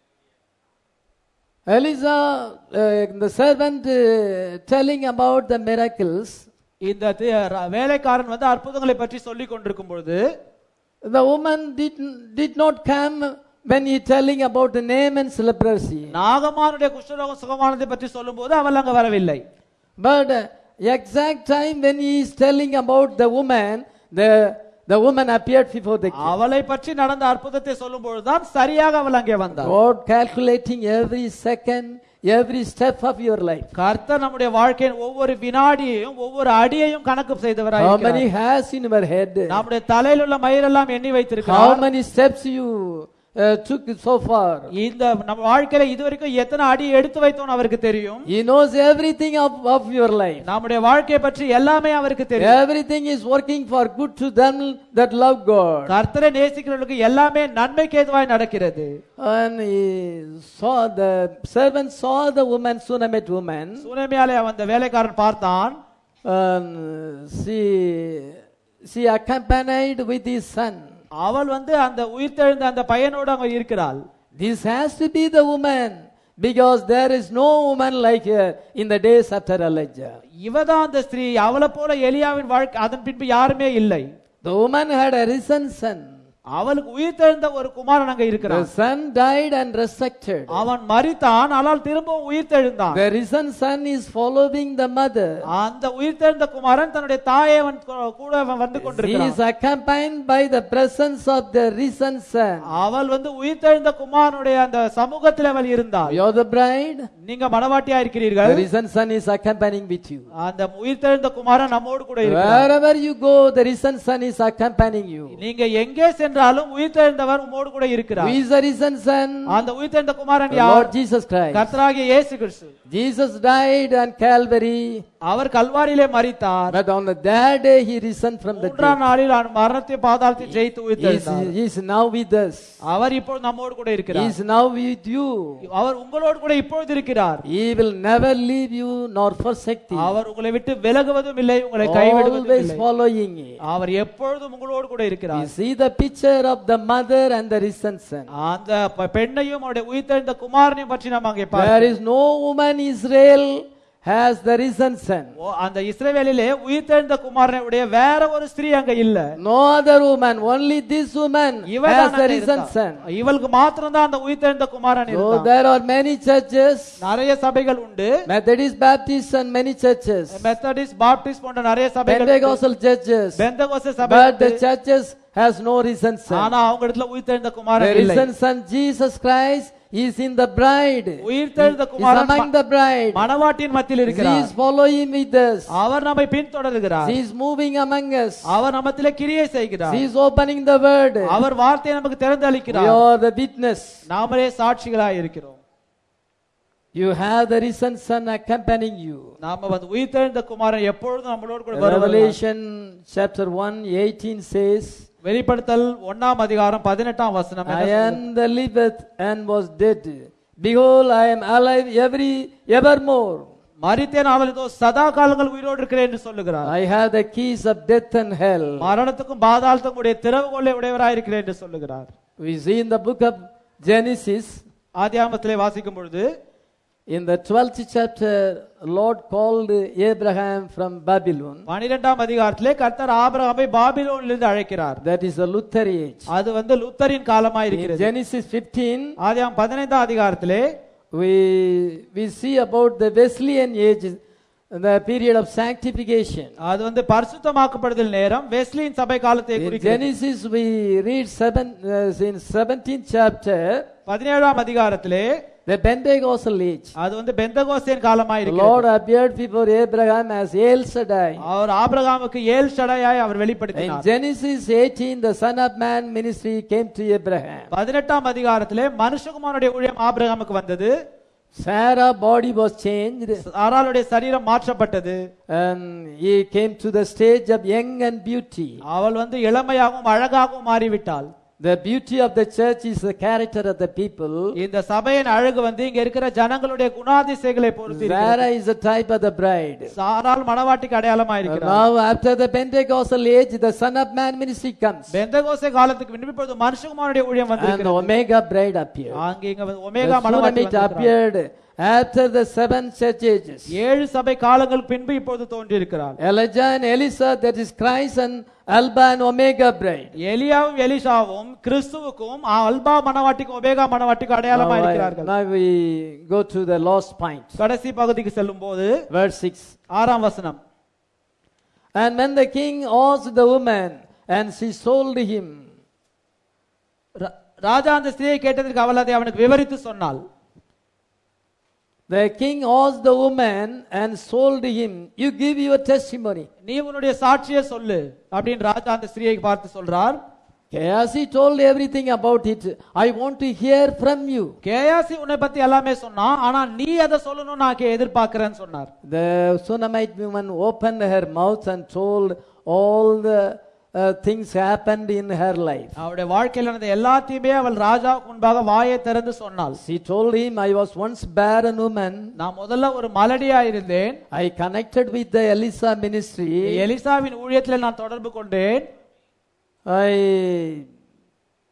Eliza, uh, the servant, uh, telling about the miracles, இந்த தி- ர- வேலைக்காரன் வந்து அற்புதங்களை பற்றி சொல்லிக் கொண்டிருக்கும் பொழுது the woman did, did not come when he telling about the Naaman's leprosy. நாகமானுடைய குஷ்டரோகம் சுகமானதை பற்றி சொல்லும்போது அவள் அங்க வரவில்லை But uh, exact time when he is telling about the woman, the, the woman appeared before the king. அவளை பற்றி நடந்த அற்புதத்தை சொல்லும் பொழுதுதான் சரியாக அவள் அங்கே வந்தாள் God calculating every second, every step of your life. கர்த்தர் நம்முடைய வாழ்க்கையின் ஒவ்வொரு வினாடியையும் ஒவ்வொரு அடியையும் கணக்கு செய்தவராய் How இருக்கிறார். many hairs in your head? நம்முடைய தலையில் உள்ள மயிரெல்லாம் எண்ணி How வைத்திருக்கிறார் many steps you uh, took so far? இந்த நம்ம வாழ்க்கையில இதுவரைக்கும் எத்தனை அடி எடுத்து வைத்தோம் அவருக்கு தெரியும் He knows everything of, of your life. நம்முடைய வாழ்க்கையை பற்றி எல்லாமே அவருக்கு தெரியும் Everything is working for good to them that love God. கர்த்தரை நேசிக்கிறவர்களுக்கு எல்லாமே நன்மைக்கு ஏதுவாய் நடக்கிறது And he saw the servant saw the woman, Sunamite woman. சுனமியாலே அந்த வேலைக்காரன் பார்த்தான் Um, she, she accompanied with his son. அவள் வந்து அந்த உயிர்த்தெழுந்த அந்த பையனோடு அங்க இருக்கிறாள் This has to be the woman because there is no woman like her in the days after Elijah. இவதான் அந்த ஸ்திரீ அவளை போல எலியாவின் வாழ்க்கை அதன் பின்பு யாருமே இல்லை The woman had a risen son. அவளுக்கு உயிர்த்தெழுந்த ஒரு குமாரன் அங்க The இருக்கிறான் son died and resurrected. அவன் மரித்தான் ஆனால் திரும்பவும் உயிர்த்தெழுந்தான் The risen son is following the mother. அந்த உயிர்த்தெழுந்த குமாரன் தன்னுடைய தாயை அவன் கூ- கூட அவன் வந்து He கொண்டிருக்கிறான் is accompanied by the presence of the risen son. அவள் வந்து உயிர்த்தெழுந்த குமாரனுடைய அந்த சமூகத்தில் அவள் இருந்தாள் You are the bride. நீங்க மனவாட்டியா இருக்கிறீர்கள் The risen son is accompanying with you. அந்த உயிர்த்தெழுந்த குமாரன் நம்மோடு கூட இருக்கிறார் Wherever you go, the risen son is accompanying you. நீங்க எங்கே சென்றாலும் உயிர்த்தெழுந்தவர் உம்மோடு கூட Who இருக்கிறார் is the risen son? அந்த உயிர்த்தெழுந்த குமாரன் The யார் Lord Jesus Christ. கர்த்தராகிய இயேசு கிறிஸ்து Jesus died on Calvary, அவர் கல்வாரியிலே மரித்தார் but on the third day he risen from the மூன்றாம் dead. நாளில் அவர் மரணத்தை பாதாளத்தை ஜெயித்து He is, உயிர்த்தெழுந்தார் he is now with us. அவர் இப்பொழுது நம்மோடு கூட He இருக்கிறார் is now with you. அவர் உங்களோடு கூட இப்பொழுது இருக்கிறார் He will never leave you nor forsake thee. அவர் உங்களை விட்டு விலகுவதும் இல்லை உங்களை கைவிடுவதும் Always இல்லை following you. அவர் எப்பொழுதும் உங்களோடு கூட You இருக்கிறார் see the picture of the mother and the risen son. அந்த ப- பெண்ணையும் அவருடைய உயிர்த்தெழுந்த குமாரனையும் பற்றி நாம் அங்கே There பார்க்கிறோம் is no woman Israel has the risen son. ஓ, அந்த இஸ்ரவேலிலே உயிர்த்தெழுந்த குமாரனை உடைய வேற ஒரு ஸ்திரீ அங்க இல்ல No other woman, only this woman இவள் has தான் the அங்க risen இருந்தா. son. இவளுக்கு மாத்திரம்தான் அந்த உயிர்த்தெழுந்த குமாரன் So இருந்தான் there are many churches, நிறைய சபைகள் உண்டு Methodist, Baptist and many churches, Methodist Baptist போன்ற நிறைய சபைகள் உண்டு. Pentecostal churches, பெந்தகோஸ்தே சபை but the உண்டு. churches has no risen son. ஆனா அவங்க இடத்துல உயிர்த்தெழுந்த The குமாரன் இல்லை risen son Jesus Christ is in the bride. He உயிர்த்தெழுந்த is Kumaran among the bride. மணவாட்டியின் மத்தியில் He இருக்கிறார் is following with us. அவர் நம்மை பின்தொடர்கிறார் He is moving among us. அவர் நம்மத்திலே கிரியை செய்கிறார் He is opening the word. அவர் வார்த்தையை நமக்கு We திறந்தளிக்கிறார் are the witness. நாமளே சாட்சிகளாய் இருக்கிறோம் You have the risen son accompanying you. நாம வந்து உயிர்த்தெழுந்த குமாரன் எப்பொழுதும் நம்மளோடு கூட வருவார் Revelation chapter 1 18 says, வெளிப்படுத்தல் ஒன்னாம் அதிகாரம் பதினெட்டாம் வசனம் I என்ன சொல்லுது? am the liveth and was dead. Behold, I am alive every evermore. மரித்தேன் ஆனால் இதோ சதா காலங்கள் உயிரோடு இருக்கிறேன் என்று சொல்லுகிறார் I have the keys of death and hell. மரணத்துக்கும் பாதாளத்துக்கும் உடைய திறவுகோலை உடையவராய் இருக்கிறேன் என்று சொல்லுகிறார் We see in the book of Genesis, ஆதியாமத்திலே வாசிக்கும் பொழுது in the 12th chapter, Lord called Abraham from Babylon. பனிரெண்டாம் அதிகாரத்திலே கர்த்தர் ஆபிரகாமை பாபிலோனிலிருந்து அழைக்கிறார் That is the Luther age. அது வந்து லுத்தரின் காலமாய் In இருக்கிறது Genesis 15, ஆதியாம் பதினைந்தாம் அதிகாரத்திலே we, we see about the Wesleyan age, the period of sanctification. அது வந்து பரிசுத்தமாக்கப்படுதல் நேரம் வெஸ்லியின் சபை காலத்தை In குறிக்கிறது Genesis, we read seven, uh, in 17th chapter, பதினேழாம் அதிகாரத்திலே the Pentecostal age. அது வந்து பெந்தகோஸ்தியன் காலமாய் The இருக்கிறது Lord appeared before Abraham as El Shaddai. அவர் ஆபிரகாமுக்கு ஏல் ஷடையாய் அவர் In வெளிப்படுத்தினார் Genesis 18, the Son of Man ministry came to Abraham. பதினெட்டாம் அதிகாரத்திலே மனுஷகுமாரனுடைய ஊழியம் ஆபிரகாமுக்கு வந்தது Sarah body was changed சாராளுடைய சரீரம் மாற்றப்பட்டது and he came to the stage of young and beauty. அவள் வந்து இளமையாகவும் அழகாகவும் மாறிவிட்டாள் The beauty of the church is the character of the people. இந்த சபையின் அழகு வந்து இங்க இருக்கிற ஜனங்களுடைய குணாதிசயங்களை பொறுத்து இருக்கிறது. Sarah is the type of the bride. சாரால் மணவாட்டிக்கு அடையாளமா இருக்கிறார் Now after the Pentecostal age, the Son of Man ministry comes பெந்தகோசே காலத்துக்கு முன்பு இப்பொழுது மனுஷகுமாரனுடைய ஊழியம் and the வந்து Omega bride appeared. அங்க இங்க வந்து The ஒமேகா மணவாட்டி Sunamite வந்திருக்கிறார். appeared after the seven church ages. ஏழு சபை காலங்கள் பின்பு இப்பொழுது தோன்றி இருக்கிறார் Elijah and Elisha, that is Christ and Alba and Omega bride. எலியாவும் எலிஷாவும் கிறிஸ்துவுக்கும் அல்பா மணவாட்டிக்கும் ஒமேகா மணவாட்டிக்கும் அடையாளமா Now, I- இருக்கிறார்கள் now we go to the last point, கடைசி பகுதிக்கு செல்லும் போது verse 6. ஆறாம் வசனம் And when the king asked the woman, and she sold him, ரா- ராஜா அந்த ஸ்திரியை கேட்டதற்கு அவள் அதை அவனுக்கு விவரித்து சொன்னாள் the king asked the woman and sold him, You give your testimony. நீ உன்னுடைய சாட்சியை சொல்லு அப்படின்னு ராஜா அந்த ஸ்திரியை பார்த்து சொல்றார் Gehazi told everything about it. I want to hear from you. Gehazi உன்னை பத்தி எல்லாமே சொன்னான் ஆனா நீ அதை சொல்லணும் நான் கே- எதிர்பார்க்கிறேன்னு சொன்னார் The Sunamite woman opened her mouth and told all the uh, things happened in her life. அவருடைய வாழ்க்கையில் நடந்த எல்லாத்தையுமே அவள் ராஜாவுக்கு முன்பாக வாயை திறந்து சொன்னாள் She told him, I was once barren woman. நான் முதல்ல ஒரு மலடியா இருந்தேன் I connected with the Elisa ministry. எலிசாவின் ஊழியத்தில் நான் தொடர்பு கொண்டேன் I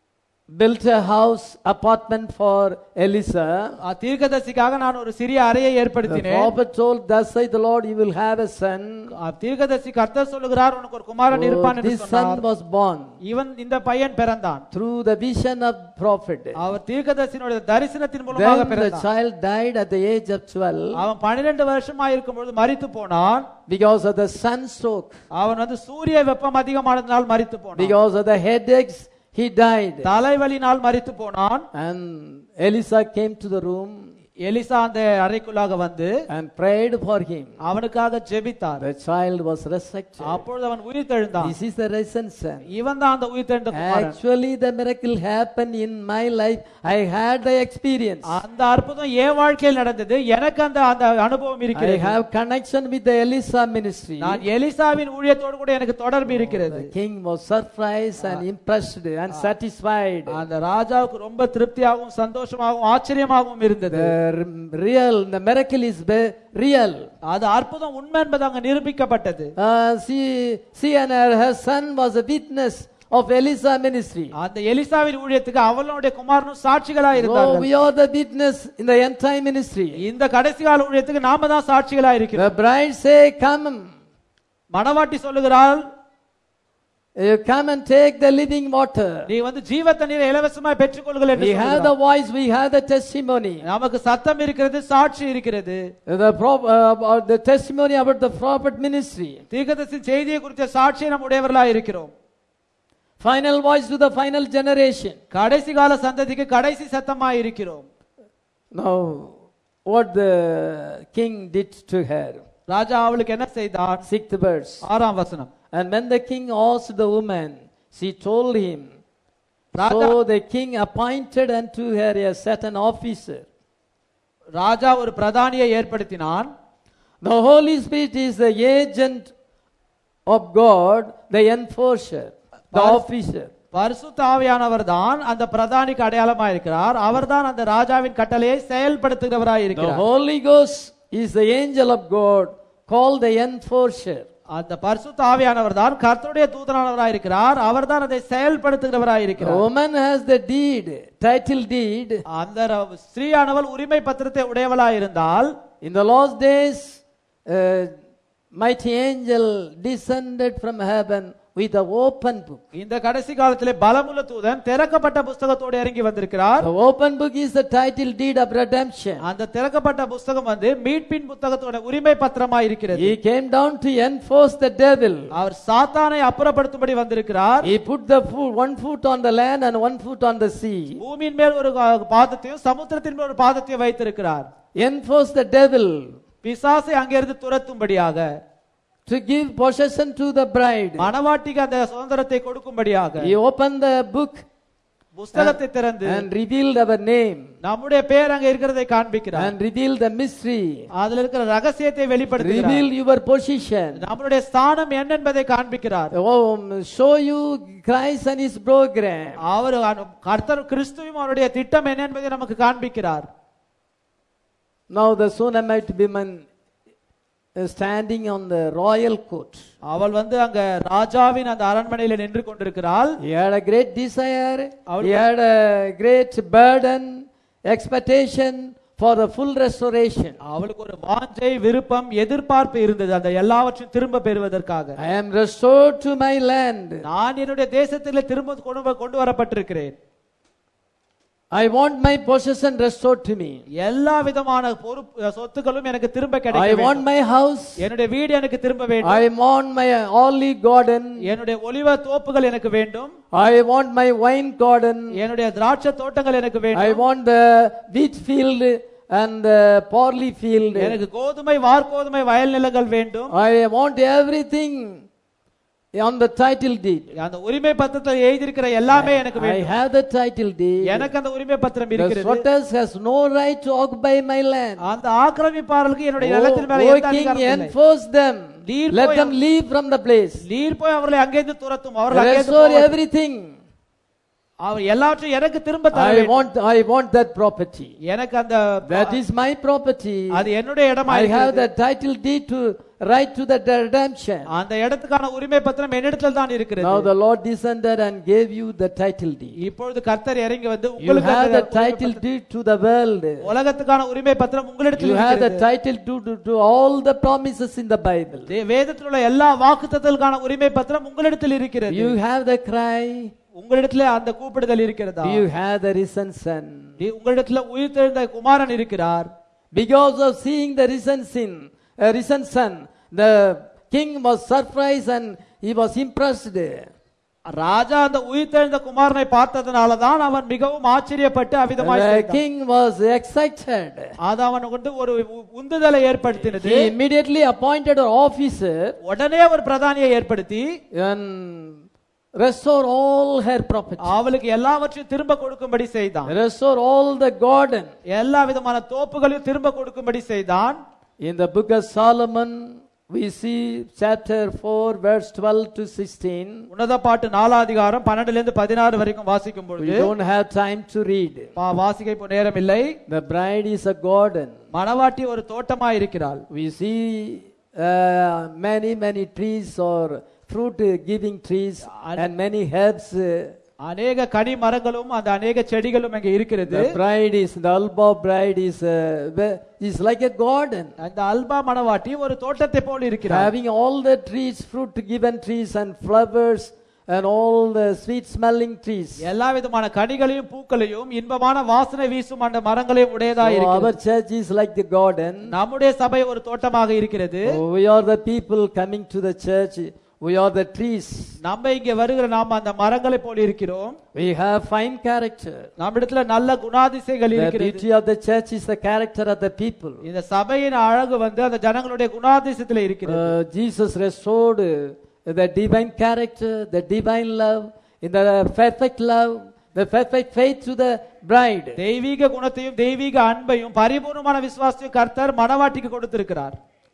built a house apartment for Elisa. ஆ, தீர்க்கதரிசிக்காக நான் ஒரு சிறிய அறையை The ஏற்படுத்தினேன் prophet told, Thus saith the Lord, you will have a son. ஆ, தீர்க்கதரிசி கர்த்தர் சொல்லுகிறார் உனக்கு ஒரு குமாரன் Oh, இருப்பான் என்று this சொன்னார் son was born இவன் இந்த பையன் பிறந்தான் through the vision of prophet. அவர் தீர்க்கதரிசியினுடைய தரிசனத்தின் மூலமாக Then the பிறந்தான் child died at the age of 12 அவன் பன்னிரண்டு வருஷமா இருக்கும்பொழுது மரித்து போனான் because of the sunstroke. அவன் வந்து சூரிய வெப்பம் அதிகமானதினால் மரித்து போனான் Because of the headaches, he died. தலைவலினால் மரித்து போனான் And Elisa came to the room Elisha அந்த அறைக்குள்ளாக வந்து and prayed for him. அவனுக்காக ஜெபித்தார் The child was resurrected. அப்பொழுது அவன் உயிர் தெழுந்தான் This is the risen son. இவன் தான் அந்த உயிர் தெழுந்த குமாரன் Actually, the miracle happened in my life. I had the experience. அந்த அற்புதம் என் வாழ்க்கையில் நடந்தது எனக்கு அந்த அந்த அனுபவம் I இருக்கிறது have connection with the Elisa ministry. நான் எலிசாவின் ஊழியத்தோடு கூட எனக்கு தொடர்பு இருக்கிறது The king was surprised and impressed and satisfied. அந்த ராஜாவுக்கு ரொம்ப திருப்தியாகவும் சந்தோஷமாகவும் ஆச்சரியமாகவும் இருந்தது The r- real, the miracle is ve- real. அது அற்புதம் உண்மை என்பது அங்க நிரூபிக்கப்பட்டது Uh, she, she and her, her son was a witness of Elisa ministry. அந்த எலிசாவின் ஊழியத்துக்கு அவளுடைய குமாரனும் சாட்சிகளா So இருந்தார்கள் we are the witness in the end time ministry. இந்த கடைசி கால ஊழியத்துக்கு நாம தான் சாட்சிகளா இருக்கிறோம் The bride say, come, மணவாட்டி சொல்லுகிறாள் you come and take the living water. நீ வந்து ஜீவ தண்ணீரை இலவசமாய் பெற்றுக்கொள்ளுங்கள் என்று We have the சொல்லுகிறாள். voice, we have the testimony. நமக்கு சத்தம் இருக்கிறது சாட்சி இருக்கிறது The, pro- uh, about the testimony about the prophet ministry. தீர்க்கதரிசி செய்தியை குறித்த சாட்சியை நம்ம உடையவர்களா இருக்கிறோம் Final voice to the final generation. கடைசி கால சந்ததிக்கு கடைசி சத்தமா இருக்கிறோம் Now, what the king did to her. ராஜா அவளுக்கு என்ன செய்தான் Sixth verse. ஆறாம் வசனம் And when the king asked the woman, she told him. Raja So the king appointed unto her a certain officer. ராஜா ஒரு பிரதானியை ஏற்படுத்தினான் The Holy Spirit is the agent of God, the enforcer, the Par- officer. பரிசுத்த ஆவியானவர் தான் அந்த பிரதானிக்கு அடையாளமா இருக்கிறார் அவர்தான் அந்த ராஜாவின் கட்டளையை செயல்படுத்துகிறவராய் The இருக்கிறார் Holy Ghost is the angel of God called the enforcer. அந்த பரிசுத்த ஆவியானவர் தான் கர்த்தருடைய தூதனானவராய் இருக்கிறார் அவர்தான் அதை செயல்படுத்துகிறவராய் The இருக்கிறார் woman has the deed, title deed. அந்த ர- ஸ்திரீயானவள் உரிமை பத்திரத்தை உடையவளாய் இருந்தால் In the last days, uh, mighty angel descended from heaven with an open book. இந்த கடைசி காலத்திலே பலமுள்ள தூதன் திறக்கப்பட்ட புஸ்தகத்தோடு இறங்கி வந்திருக்கிறார் The open book is the title deed of redemption. அந்த திறக்கப்பட்ட புஸ்தகம் வந்து மீட்பின் புத்தகத்தோட உரிமை பத்திரமாய் இருக்கிறது He came down to enforce the devil. அவர் சாத்தானை அப்புறப்படுத்தும்படி வந்திருக்கிறார் He put the foot, one foot on the land and one foot on the sea. பூமியின் மேல் ஒரு கா- பாதத்தையும் சமுத்திரத்தின் மேல் ஒரு பாதத்தையும் வைத்திருக்கிறார் Enforce the devil பிசாசை அங்கிருந்து துரத்தும்படியாக to give possession to the bride. மணவாட்டிக்கு அந்த சுதந்திரத்தை கொடுக்கும்படியாக He opened the book புஸ்தகத்தை திறந்து and revealed our name நம்முடைய பேர் அங்க இருக்கிறதை காண்பிக்கிறார் and revealed the mystery. அதுல இருக்கிற ரகசியத்தை வெளிப்படுத்துகிறார் Reveal your position. நம்மளுடைய ஸ்தானம் என்ன என்பதை காண்பிக்கிறார் Oh, show you Christ and his program. அவர் அனு- கர்த்தர் கிறிஸ்துவும் அவருடைய திட்டம் என்ன என்பதை நமக்கு காண்பிக்கிறார் Now the Sunamite woman is standing on the royal court. அவள் வந்து அங்க ராஜாவின் அந்த அரண்மனையில நின்று கொண்டிருக்கிறாள் He had a great desire, Avul- he had a great burden, expectation for the full restoration. அவளுக்கு ஒரு வாஞ்சை விருப்பம் எதிர்பார்ப்பு இருந்தது அந்த எல்லாவற்றையும் திரும்ப பெறுவதற்காக I am restored to my land. நான் என்னுடைய தேசத்திலே திரும்ப கொண்டு வ- கொண்டு வரப்பட்டிருக்கிறேன் I want my possession restored to me. எல்லா விதமான பொறுப்பு சொத்துக்களும் எனக்கு திரும்ப I கிடைக்க want வேண்டும். my house. என்னுடைய வீடு எனக்கு திரும்ப வேண்டும் I want my olive garden. என்னுடைய ஒலிவ தோப்புகள் எனக்கு வேண்டும் I want my wine garden. என்னுடைய திராட்சை தோட்டங்கள் எனக்கு I வேண்டும் want the wheat field and the barley field. எனக்கு கோதுமை வார்கோதுமை வயல் நிலங்கள் வேண்டும் I want everything on the title deed. அந்த உரிமை பத்திரத்தில் எழுதியிருக்கிற எல்லாமே எனக்கு I வேண்டும் have the title deed. எனக்கு அந்த உரிமை பத்திரம் The இருக்கிறது squatters has no right to occupy my land. அந்த ஆக்கிரமிப்பாளர்களுக்கு என்னுடைய Oh, நிலத்தின் மேல oh எந்த king, அதிகாரமும் இல்லை. enforce them. நீர் Let போய் them leave from the place. நீர் போய் அவர்களை அங்கேருந்து துரத்தும் அவர்கள் அங்கேருந்து Restore போகட்டும். everything. அவர் எல்லாவற்றையும் எனக்கு திரும்ப தர I வேண்டும். want, I want that property. எனக்கு அந்த That is my property. அது என்னுடைய இடமா I have இருக்கிறது. the title deed to right to the redemption. அந்த இடத்துக்கான உரிமை பத்திரம் என்னிடத்தில் தான் Now இருக்கிறது the Lord descended and gave you the title deed. இப்பொழுது கர்த்தர் இறங்கி வந்து You உங்களுக்கு have அந்த the title deed to the world. உலகத்துக்கான உரிமை பத்திரம் உங்களிடத்தில் You have the இருக்கிறது title to, to, to all the promises in the Bible. தே- வேதத்தில் உள்ள எல்லா வாக்குத்தத்தலுக்கான உரிமை பத்திரம் உங்களிடத்தில் இருக்கிறது You have the cry. உங்களிடத்துல அந்த கூப்பிடுதல் இருக்கிறதா You have the risen son. நீ- உங்களிடத்துல உயிர்த்தெழுந்த குமாரன் இருக்கிறார் Because of seeing the risen sin, uh, risen son, the king was surprised and he was impressed. ராஜா அந்த உயிர்த்தெழுந்த குமாரனை பார்த்ததுனால தான் அவன் மிகவும் ஆச்சரியப்பட்டு அவிதமாய் The செய்தான். king was excited. அது அவனுக்கு வந்து ஒரு உ- உந்துதலை ஏற்படுத்தினது He immediately appointed an officer உடனே ஒரு பிரதானியை ஏற்படுத்தி and restore all her property. அவளுக்கு எல்லாவற்றையும் திரும்ப கொடுக்கும்படி செய்தான் Restore all the garden. எல்லா விதமான தோப்புகளையும் திரும்ப கொடுக்கும்படி செய்தான் In the book of Solomon, we see chapter 4, verse 12 to 16. உன்னத பாட்டு நாலாம் அதிகாரம் பன்னெண்டுல இருந்து பதினாறு வரைக்கும் வாசிக்கும் We பொழுது don't have time to read. பா- வாசிக்க இப்போ நேரம் இல்லை The bride is a garden. மணவாட்டி ஒரு தோட்டமா இருக்கிறாள் We see uh, many, many trees or fruit giving trees and many herbs. அநேக கனி மரங்களும் அந்த அநேக செடிகளும் அங்கே இருக்கிறது The bride is, the Alba bride is, uh, ve- is like a garden. அந்த அல்பா மணவாட்டி ஒரு தோட்டத்தை போல் இருக்கிறார் Having all the trees, fruit given trees and flowers and all the sweet smelling trees. எல்லா விதமான கனிகளையும் பூக்களையும் இன்பமான வாசனை வீசும் அந்த மரங்களையும் உடையதா So our இருக்கிறது church is like the garden. நம்முடைய சபை ஒரு தோட்டமாக இருக்கிறது Oh, we are the people coming to the church. We are the trees. நம்ம இங்கே வருகிற நாம் அந்த மரங்களை போல் இருக்கிறோம் We have fine character. நம்மிடத்துல நல்ல குணாதிசைகள் The இருக்கிறது beauty of the church is the character of the people. இந்த சபையின் அழகு வந்து அந்த ஜனங்களுடைய குணாதிசயத்துல இருக்கிறது Uh, Jesus restored uh, the divine character, the divine love, in the perfect love, the perfect faith to the bride. தெய்வீக குணத்தையும் தெய்வீக அன்பையும் பரிபூர்ணமான விசுவாசத்தையும் கர்த்தர் மணவாட்டிக்கு கொடுத்திருக்கிறார்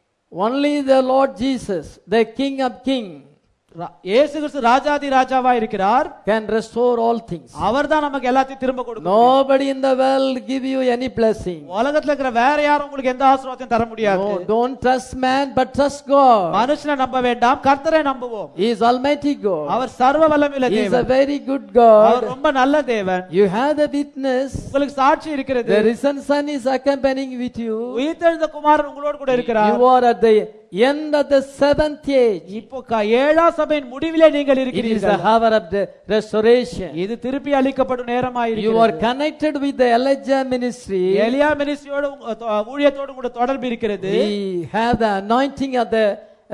Only the Lord Jesus, the King of Kings, ரா- இயேசு கிறிஸ்து ராஜாதி ராஜாவா இருக்கிறார் can restore all things. அவர்தான் நமக்கு எல்லாத்தையும் திரும்ப கொடுக்கணும் Nobody in the world give you any blessing. உலகத்துல இருக்கிற வேற யாரும் உங்களுக்கு எந்த ஆசீர்வாதத்தையும் தர முடியாது No, don't trust man, but trust God. மனுஷனை நம்ப வேண்டாம் கர்த்தரை நம்புவோம் He is Almighty God. அவர் சர்வ வல்லமையுள்ள He is a தேவன் very good அவர் God. ரொம்ப நல்ல தேவன் You have the witness. உங்களுக்கு சாட்சி இருக்கிறது The risen Son is accompanying with you. உயிர்த்தெழுந்த குமாரன் உங்களோடு கூட இருக்கிறார் You are at the end of the seventh age. இப்போ க- ஏழாம் சபையின் முடிவிலே நீங்கள் It is the இருக்கிறீர்கள் hour of the restoration. இது திருப்பி அளிக்கப்படும் You are நேரமாயிருக்கிறது connected with the Elijah ministry. எலியா மினிஸ்ட்ரியோடு உங்க- தொ- ஊழியத்தோடு கூட தொடர்பு இருக்கிறது We have the anointing of the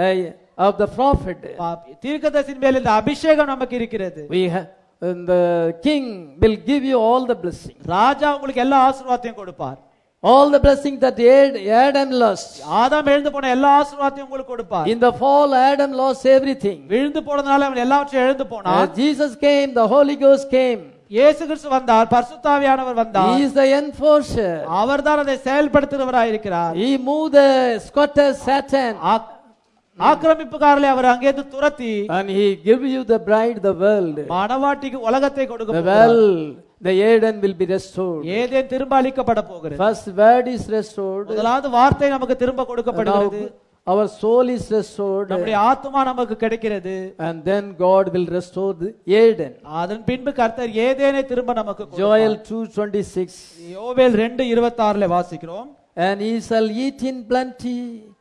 uh, of the prophet. தீர்க்கதரிசியின் மேல் இந்த அபிஷேகம் நமக்கு இருக்கிறது We have and the king will give you all the blessings. ராஜா உங்களுக்கு எல்லா ஆசீர்வாதத்தையும் கொடுப்பார் All the blessings that Ad- Adam lost. ஆதாம் எழுந்து போன எல்லா ஆசீர்வாதத்தையும் உங்களுக்கு கொடுப்பார் In the fall, Adam lost everything. விழுந்து போனதுனால அவன் எல்லாவற்றையும் எழுந்து As போனான் Jesus came, the Holy Ghost came. இயேசு கிறிஸ்து வந்தார் பரிசுத்தாவியானவர் He வந்தார் is the enforcer. அவர்தான் அதை செயல்படுத்துகிறவராயிருக்கிறார் He moved the squatter Satan ஆக்- ஆக்கிரமிப்புக்காரர்களை அவர் அங்கேருந்து துரத்தி and he give you the bride, the world. மணவாட்டிக்கு உலகத்தை கொடுக்க The போகிறார். well, the Eden will be restored. Eden திரும்ப அளிக்கப்பட போகிறது First word is restored. முதலாவது வார்த்தை நமக்கு திரும்ப Now கொடுக்கப்படுகிறது our soul is restored. நம்முடைய ஆத்மா நமக்கு கிடைக்கிறது And then God will restore the Eden. அதன் பின்பு கர்த்தர் ஏதேனை திரும்ப நமக்கு Joel கொடுப்பார். 2.26 யோவேல் ரெண்டு இருபத்தாறுல வாசிக்கிறோம் And ye shall eat in plenty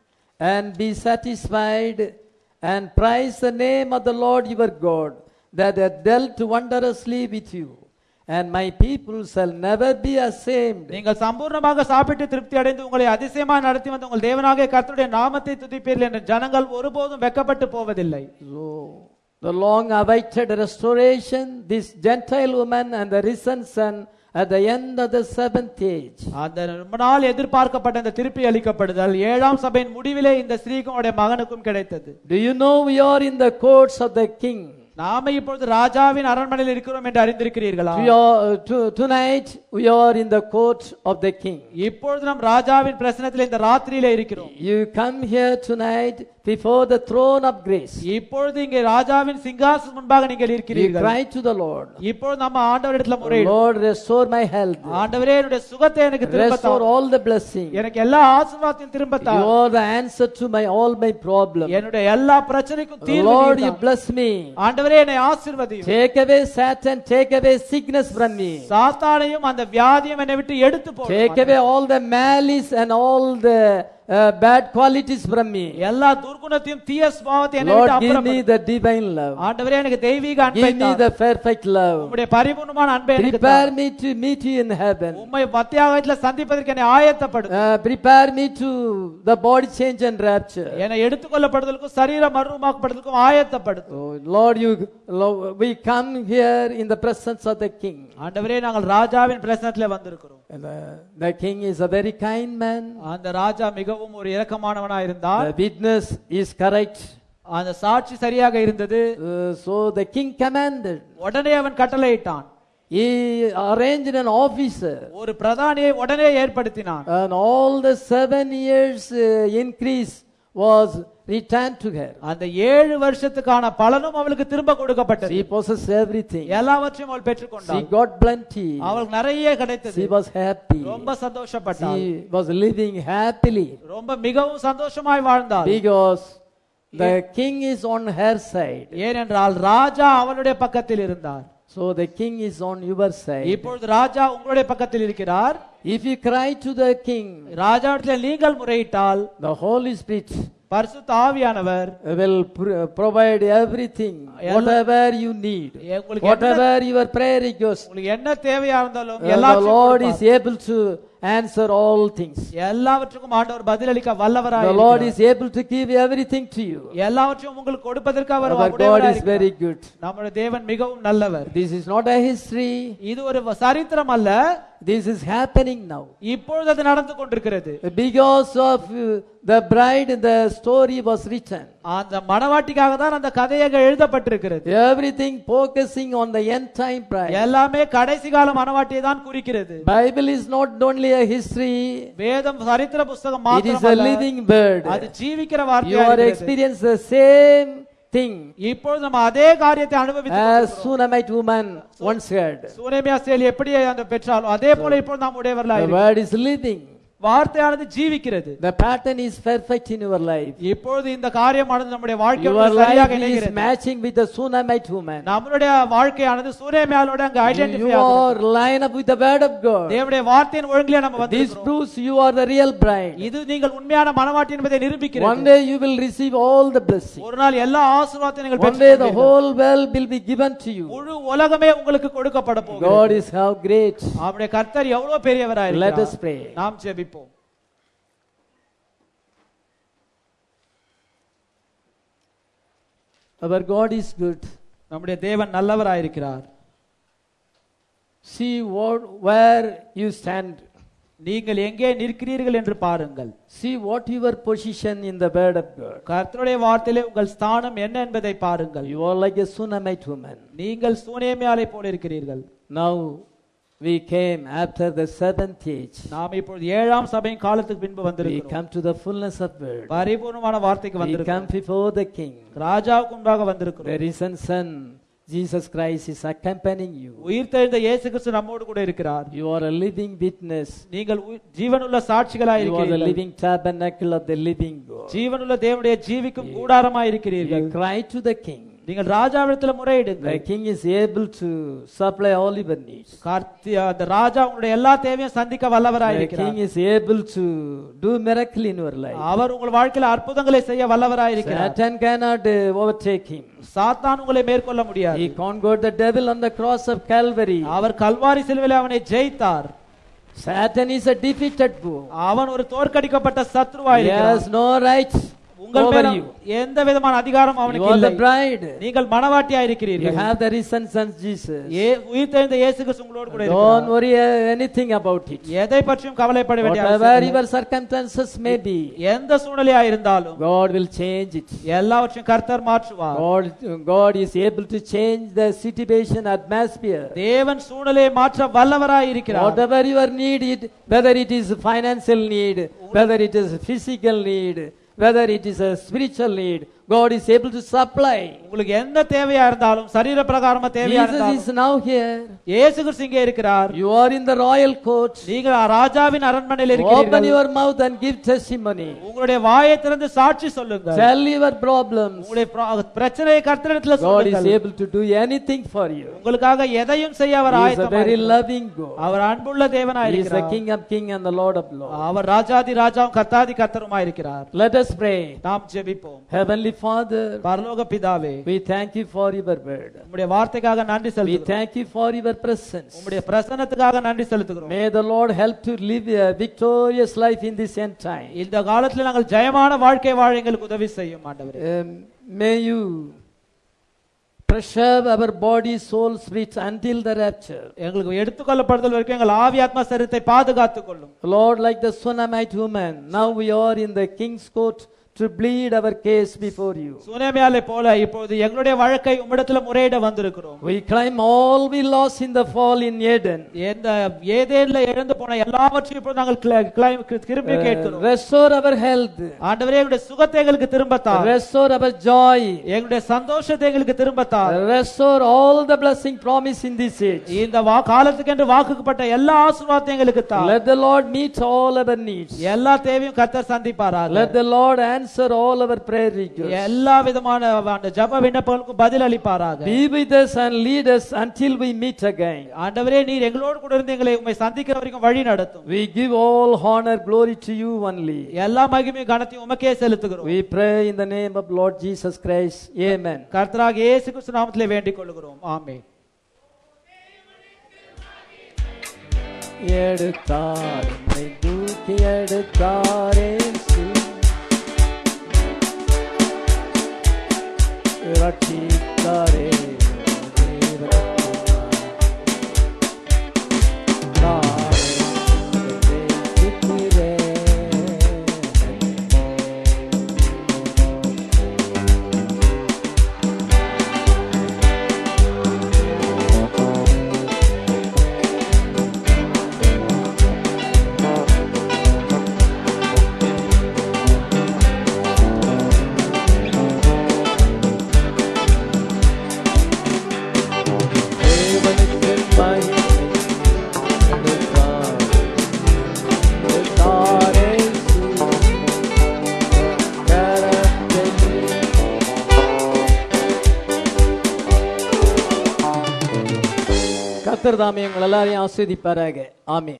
and be satisfied and praise the name of the Lord your God that hath dealt wondrously with you. And my people shall never be ashamed. நீங்கள் சம்பூர்ணமாக சாப்பிட்டு திருப்தி அடைந்து உங்களை அதிசயமாக நடத்தி வந்த உங்கள் தேவனாகிய கர்த்தருடைய நாமத்தை துதிப்பீர்கள் என்ற ஜனங்கள் ஒருபோதும் வெக்கப்பட்டு போவதில்லை So, the long awaited restoration, this Gentile woman and the risen son at the end of the seventh age. அந்த ரொம்ப நாள் எதிர்பார்க்கப்பட்ட இந்த திருப்பி அளிக்கப்படுதல் ஏழாம் சபையின் முடிவிலே இந்த ஸ்திரீக்கும் அவருடைய மகனுக்கும் கிடைத்தது Do you know we are in the courts of the king? நாம இப்பொழுது ராஜாவின் அரண்மனையில் இருக்கிறோம் என்று அறிந்திருக்கிறீர்களா We are, uh, to- tonight we are in the court of the king. இப்பொழுது நம் ராஜாவின் பிரசனத்தில் இந்த ராத்திரியில இருக்கிறோம் You come here tonight before the throne of grace. இப்பொழுது இங்கே ராஜாவின் சிங்காசனம் முன்பாக நீங்கள் We இருக்கிறீர்கள் cry to the Lord. இப்பொழுது நம்ம ஆண்டவரிடத்துல முறையிடும் Lord, restore my health. ஆண்டவரே என்னுடைய சுகத்தை எனக்கு திரும்ப Restore தாரும். all the blessings. எனக்கு எல்லா ஆசீர்வாதத்தையும் திரும்ப You தாரும். are the answer to my all my problems. என்னுடைய எல்லா பிரச்சனைக்கும் தீர்வு Lord, you நீர்தான். bless me. ஆண்டவரே என்னை ஆசீர்வதியும் Take away Satan, take away sickness from me. சாத்தானையும் அந்த வியாதியும் என்னை விட்டு எடுத்து Take போடும் away all the malice and all the uh, bad qualities from me. எல்லா துர்குணத்தையும் தீய சுபாவத்தை என்னை Lord, விட்டு give me அப்புறப்படுத்தும் the divine love. ஆண்டவரே எனக்கு தெய்வீக அன்பை Give me தாரும். the perfect love. உம்முடைய பரிபூர்ணமான அன்பை எனக்கு Prepare தாரும். me to meet you in heaven. உம்மை மத்தியாகத்துல சந்திப்பதற்கு என்னை ஆயத்தப்படும் Uh, prepare me to the body change and rapture. என்னை எடுத்துக்கொள்ளப்படுதலுக்கும் சரீர மறுரூபமாக்கப்படுதலுக்கும் ஆயத்தப்படுத்தும் Oh, Lord, you, Lord, we come here in the presence of the King. ஆண்டவரே நாங்கள் ராஜாவின் பிரசனத்துல வந்திருக்கிறோம் And, uh, the King is a very kind man. அந்த ராஜா மிகவும் ஒரு இரக்கமானவனா இருந்தார் The witness is correct. அந்த சாட்சி சரியாக இருந்தது Uh, so the King commanded. உடனே அவன் கட்டளையிட்டான் He arranged an officer. ஒரு பிரதானியை உடனே ஏற்படுத்தினான் And all the seven years uh, increase was returned to her. அந்த ஏழு வருஷத்துக்கான பலனும் அவளுக்கு திரும்ப கொடுக்கப்பட்டது She possessed everything. எல்லாவற்றையும் அவள் She பெற்றுக்கொண்டாள் got plenty. அவளுக்கு நிறைய கிடைத்தது She was happy. ரொம்ப சந்தோஷப்பட்டாள் She was living happily ரொம்ப மிகவும் சந்தோஷமாய் வாழ்ந்தாள் because the king is on her side. ஏனென்றால் ராஜா அவளுடைய பக்கத்தில் இருந்தார் So the king is on your side. இப்பொழுது ராஜா உங்களுடைய பக்கத்தில் இருக்கிறார் If you cry to the king, ராஜாவிடத்தில் நீங்கள் முறையிட்டால் the Holy Spirit பரிசுத்த ஆவியானவர் will pr- provide everything, Ella- whatever you need, உங்களுக்கு என்ன- whatever your prayer request. உங்களுக்கு என்ன தேவையா இருந்தாலும் And the எல்லாவற்றையும் Lord is கொடுப்பார். able to answer all things. எல்லாவற்றுக்கும் ஆண்டவர் பதிலளிக்க வல்லவராய் The Lord இருக்கிறார். is able to give everything to you. எல்லாவற்றையும் உங்களுக்கு கொடுப்பதற்கு அவர் Our God உடையவராய் is very இருக்கிறார். good. நம்முடைய தேவன் மிகவும் நல்லவர் This is not a history. இது ஒரு சரித்திரம் அல்ல This is happening now. இப்பொழுது அது நடந்து கொண்டிருக்கிறது Because of uh, the bride, the story was written. அந்த மணவாட்டிக்காக தான் அந்த கதையாக எழுதப்பட்டிருக்கிறது Everything focusing on the end time bride. எல்லாமே கடைசி கால மணவாட்டியை தான் குறிக்கிறது Bible is not only a history, வேதம் சரித்திர புஸ்தகம் it is a மாத்திரமல்ல living word. அது ஜீவிக்கிற You வார்த்தையா are இருக்கிறது. experiencing the same thing இப்பொழுது நம்ம அதே காரியத்தை அனுபவித்து as Sunamite woman once heard. சூனேமியா செயல் எப்படி அந்த பெற்றாலும் அதே போல இப்பொழுது நாம் உடையவர்களாக The இருக்கிறோம். word is living. வார்த்தையானது ஜீவிக்கிறது The pattern is perfect in your life. இப்பொழுது இந்த காரியமானது நம்முடைய Your வாழ்க்கையோடு சரியாக life is இணைகிறது matching with the Sunamite woman. நம்மளுடைய வாழ்க்கையானது சூரியமேலோட அங்க ஐடென்டிஃபை You ஆகுது are line up with the word of God. தேவனுடைய வார்த்தையின் ஒழுங்கிலே நம்ம This வந்து proves you are the real bride. இது நீங்கள் உண்மையான மனவாட்டி என்பதை One நிரூபிக்கிறது day you will receive all the blessings. ஒரு நாள் எல்லா ஆசீர்வாதத்தையும் நீங்கள் One day the பெற்றுக்கொள்வீர்கள். whole world will be given to you. முழு உலகமே உங்களுக்கு கொடுக்கப்பட God போகிறது is how great. அவருடைய கர்த்தர் எவ்வளவு பெரியவராய் Let us இருக்கிறார் pray. நாம் ஜெபிப்போம் Our God is good. நம்முடைய தேவன் நல்லவராய் இருக்கிறார் See what, where you stand. நீங்கள் எங்கே நிற்கிறீர்கள் என்று பாருங்கள் See what your position in the word of God. கர்த்தருடைய வார்த்தையிலே உங்கள் ஸ்தானம் என்ன என்பதை பாருங்கள் You are like a Sunamite woman. நீங்கள் சூனேமியாலை போல இருக்கிறீர்கள் Now we came after the seventh age. நாம் இப்பொழுது ஏழாம் சபையின் காலத்துக்கு பின்பு We வந்திருக்கிறோம் come to the fullness of word. பரிபூர்ணமான வார்த்தைக்கு We வந்திருக்கிறோம் come before the King. ராஜாவுக்கு முன்பாக The வந்திருக்கிறோம் risen Son, Jesus Christ, is accompanying you. உயிர் தெழுந்த இயேசு கிறிஸ்து நம்மோடு கூட இருக்கிறார் You are a living witness. நீங்கள் உயி- ஜீவனுள்ள சாட்சிகளாய் You are the இருக்கிறீர்கள் living tabernacle of the living God. ஜீவனுள்ள தேவனுடைய ஜீவிக்கும் கூடாரமாய் இருக்கிறீர்கள் You cry to the King. நீங்கள் ராஜாவிடத்தில் The முறையிடுங்கள் King is able to supply all your needs. Karthi அந்த ராஜா உங்களுடைய எல்லா தேவையும் சந்திக்க வல்லவராய் The இருக்கிறார் King is able to do miracle in your life. அவர் உங்கள் வாழ்க்கையில அற்புதங்களை செய்ய வல்லவராய் இருக்கிறார் Satan cannot uh, overtake him. சாத்தான் உங்களை மேற்கொள்ள முடியாது He conquered the devil on the cross of Calvary. அவர் கல்வாரி சிலுவையில் அவனை ஜெயித்தார் Satan is a defeated foe. அவன் ஒரு தோற்கடிக்கப்பட்ட சத்ருவாய் He இருக்கிறான் has no right உங்கள் over மேல you. எந்த விதமான அதிகாரம் You அவனுக்கு are இல்லை the bride. நீங்கள் மனவாட்டியா You இருக்கிறீர்கள் have the risen son Jesus. ஏ உயிர் தெழுந்த இயேசு கிறிஸ்து உங்களோடு கூட Don't இருக்கிறார் worry uh, anything about it. எதை பற்றியும் கவலைப்பட வேண்டிய Whatever அவசியம் இல்லை. your circumstances may be, எந்த சூழ்நிலையா இருந்தாலும் God will change it. எல்லாவற்றையும் கர்த்தர் மாற்றுவார் God, God is able to change the situation, atmosphere. தேவன் சூழ்நிலையை மாற்ற வல்லவராய் இருக்கிறார் Whatever your need, it, whether it is financial need, whether it is physical need, whether it is a spiritual need, God is able to supply. உங்களுக்கு எந்த தேவையா இருந்தாலும் சரீர பிரகாரமா தேவையா Jesus இருந்தாலும் is now here. இயேசு கிறிஸ்து இங்கே இருக்கிறார் You are in the royal court. நீங்கள் ராஜாவின் அரண்மனையில் Open இருக்கிறீர்கள் your mouth and give testimony. உங்களுடைய வாயை திறந்து சாட்சி சொல்லுங்கள் Tell your problems. உங்களுடைய பிர- பிரச்சனையை கர்த்தரிடத்துல God is சொல்லுங்கள் able to do anything for you. உங்களுக்காக எதையும் செய்ய அவர் He is a ஆயத்தமா very இருக்கிறார். loving God. அவர் அன்புள்ள தேவனாய் He is the இருக்கிறார் King of Kings and the Lord of Lords. அவர் ராஜாதி ராஜாவும் கர்த்தாதி கர்த்தருமாய் இருக்கிறார் Let us pray. நாம் ஜெபிப்போம் Heavenly Father, பரலோக பிதாவே we thank you for your word. உம்முடைய வார்த்தைக்காக நன்றி We செலுத்துகிறோம் thank you for your presence. உம்முடைய பிரசன்னத்துக்காக நன்றி செலுத்துகிறோம் May the Lord help to live a victorious life in this end time. இந்த காலத்துல நாங்கள் ஜெயமான வாழ்க்கை வாழ எங்களுக்கு உதவி செய்யும் ஆண்டவரே Um, may you preserve our body, soul, spirit until the rapture. எங்களுக்கு எடுத்துக்கொள்ளப்படுதல் வரைக்கும் எங்கள் ஆவி ஆத்மா சரீரத்தை பாதுகாத்துக் கொள்ளும் Lord, like the Sunamite woman, now we are in the king's court to plead our case before you. சுனேமியாலை போல இப்போது எங்களுடைய வழக்கை உம்மிடத்துல முறையிட வந்திருக்கிறோம் We claim all we lost in the fall in Eden. எந்த ஏதேன்ல இழந்து போன எல்லாவற்றையும் இப்போது நாங்கள் கிள- கிளை- திரும்பி Uh, கேட்கிறோம் restore our health. ஆண்டவரே எங்களுடைய சுகத்தை எங்களுக்கு திரும்பத்தார் Restore our joy. எங்களுடைய சந்தோஷத்தை எங்களுக்கு திரும்பத்தார் Restore all the blessing promised in this age. இந்த வா காலத்துக்கு என்று வாக்குப்பட்ட எல்லா ஆசீர்வாதத்தையும் எங்களுக்கு தார் Let the Lord meet all our needs. எல்லா தேவையும் கர்த்தர் சந்திப்பாராக Let the Lord answer all our prayer requests. எல்லா விதமான அந்த ஜப விண்ணப்பங்களுக்கும் பதில் அளிப்பாராக Be with us and lead us until we meet again. ஆண்டவரே நீர் எங்களோடு கூட இருந்து எங்களை உண்மை சந்திக்கிற வரைக்கும் வழி நடத்தும் We give all honor, glory to you only. எல்லா மகிமையும் கனத்தையும் உமக்கே செலுத்துகிறோம் We pray in the name of Lord Jesus Christ. Amen. கர்த்தராக இயேசு கிறிஸ்து நாமத்திலே வேண்டிக் கொள்கிறோம் ஆமென் எடுத்தார் என்னை தூக்கி எடுத்தாரே இயேசு. ரட்சித்தாரே தேவனுக்கு நானே உம்மை நேசிக்கிறேன். தேவனுக்கு மகிமை எடுத்தார். எடுத்தாரே கரத்தை கத்தர் தாமே உங்கள் எல்லாரையும் ஆஸ்வதிப்பாராக ஆமே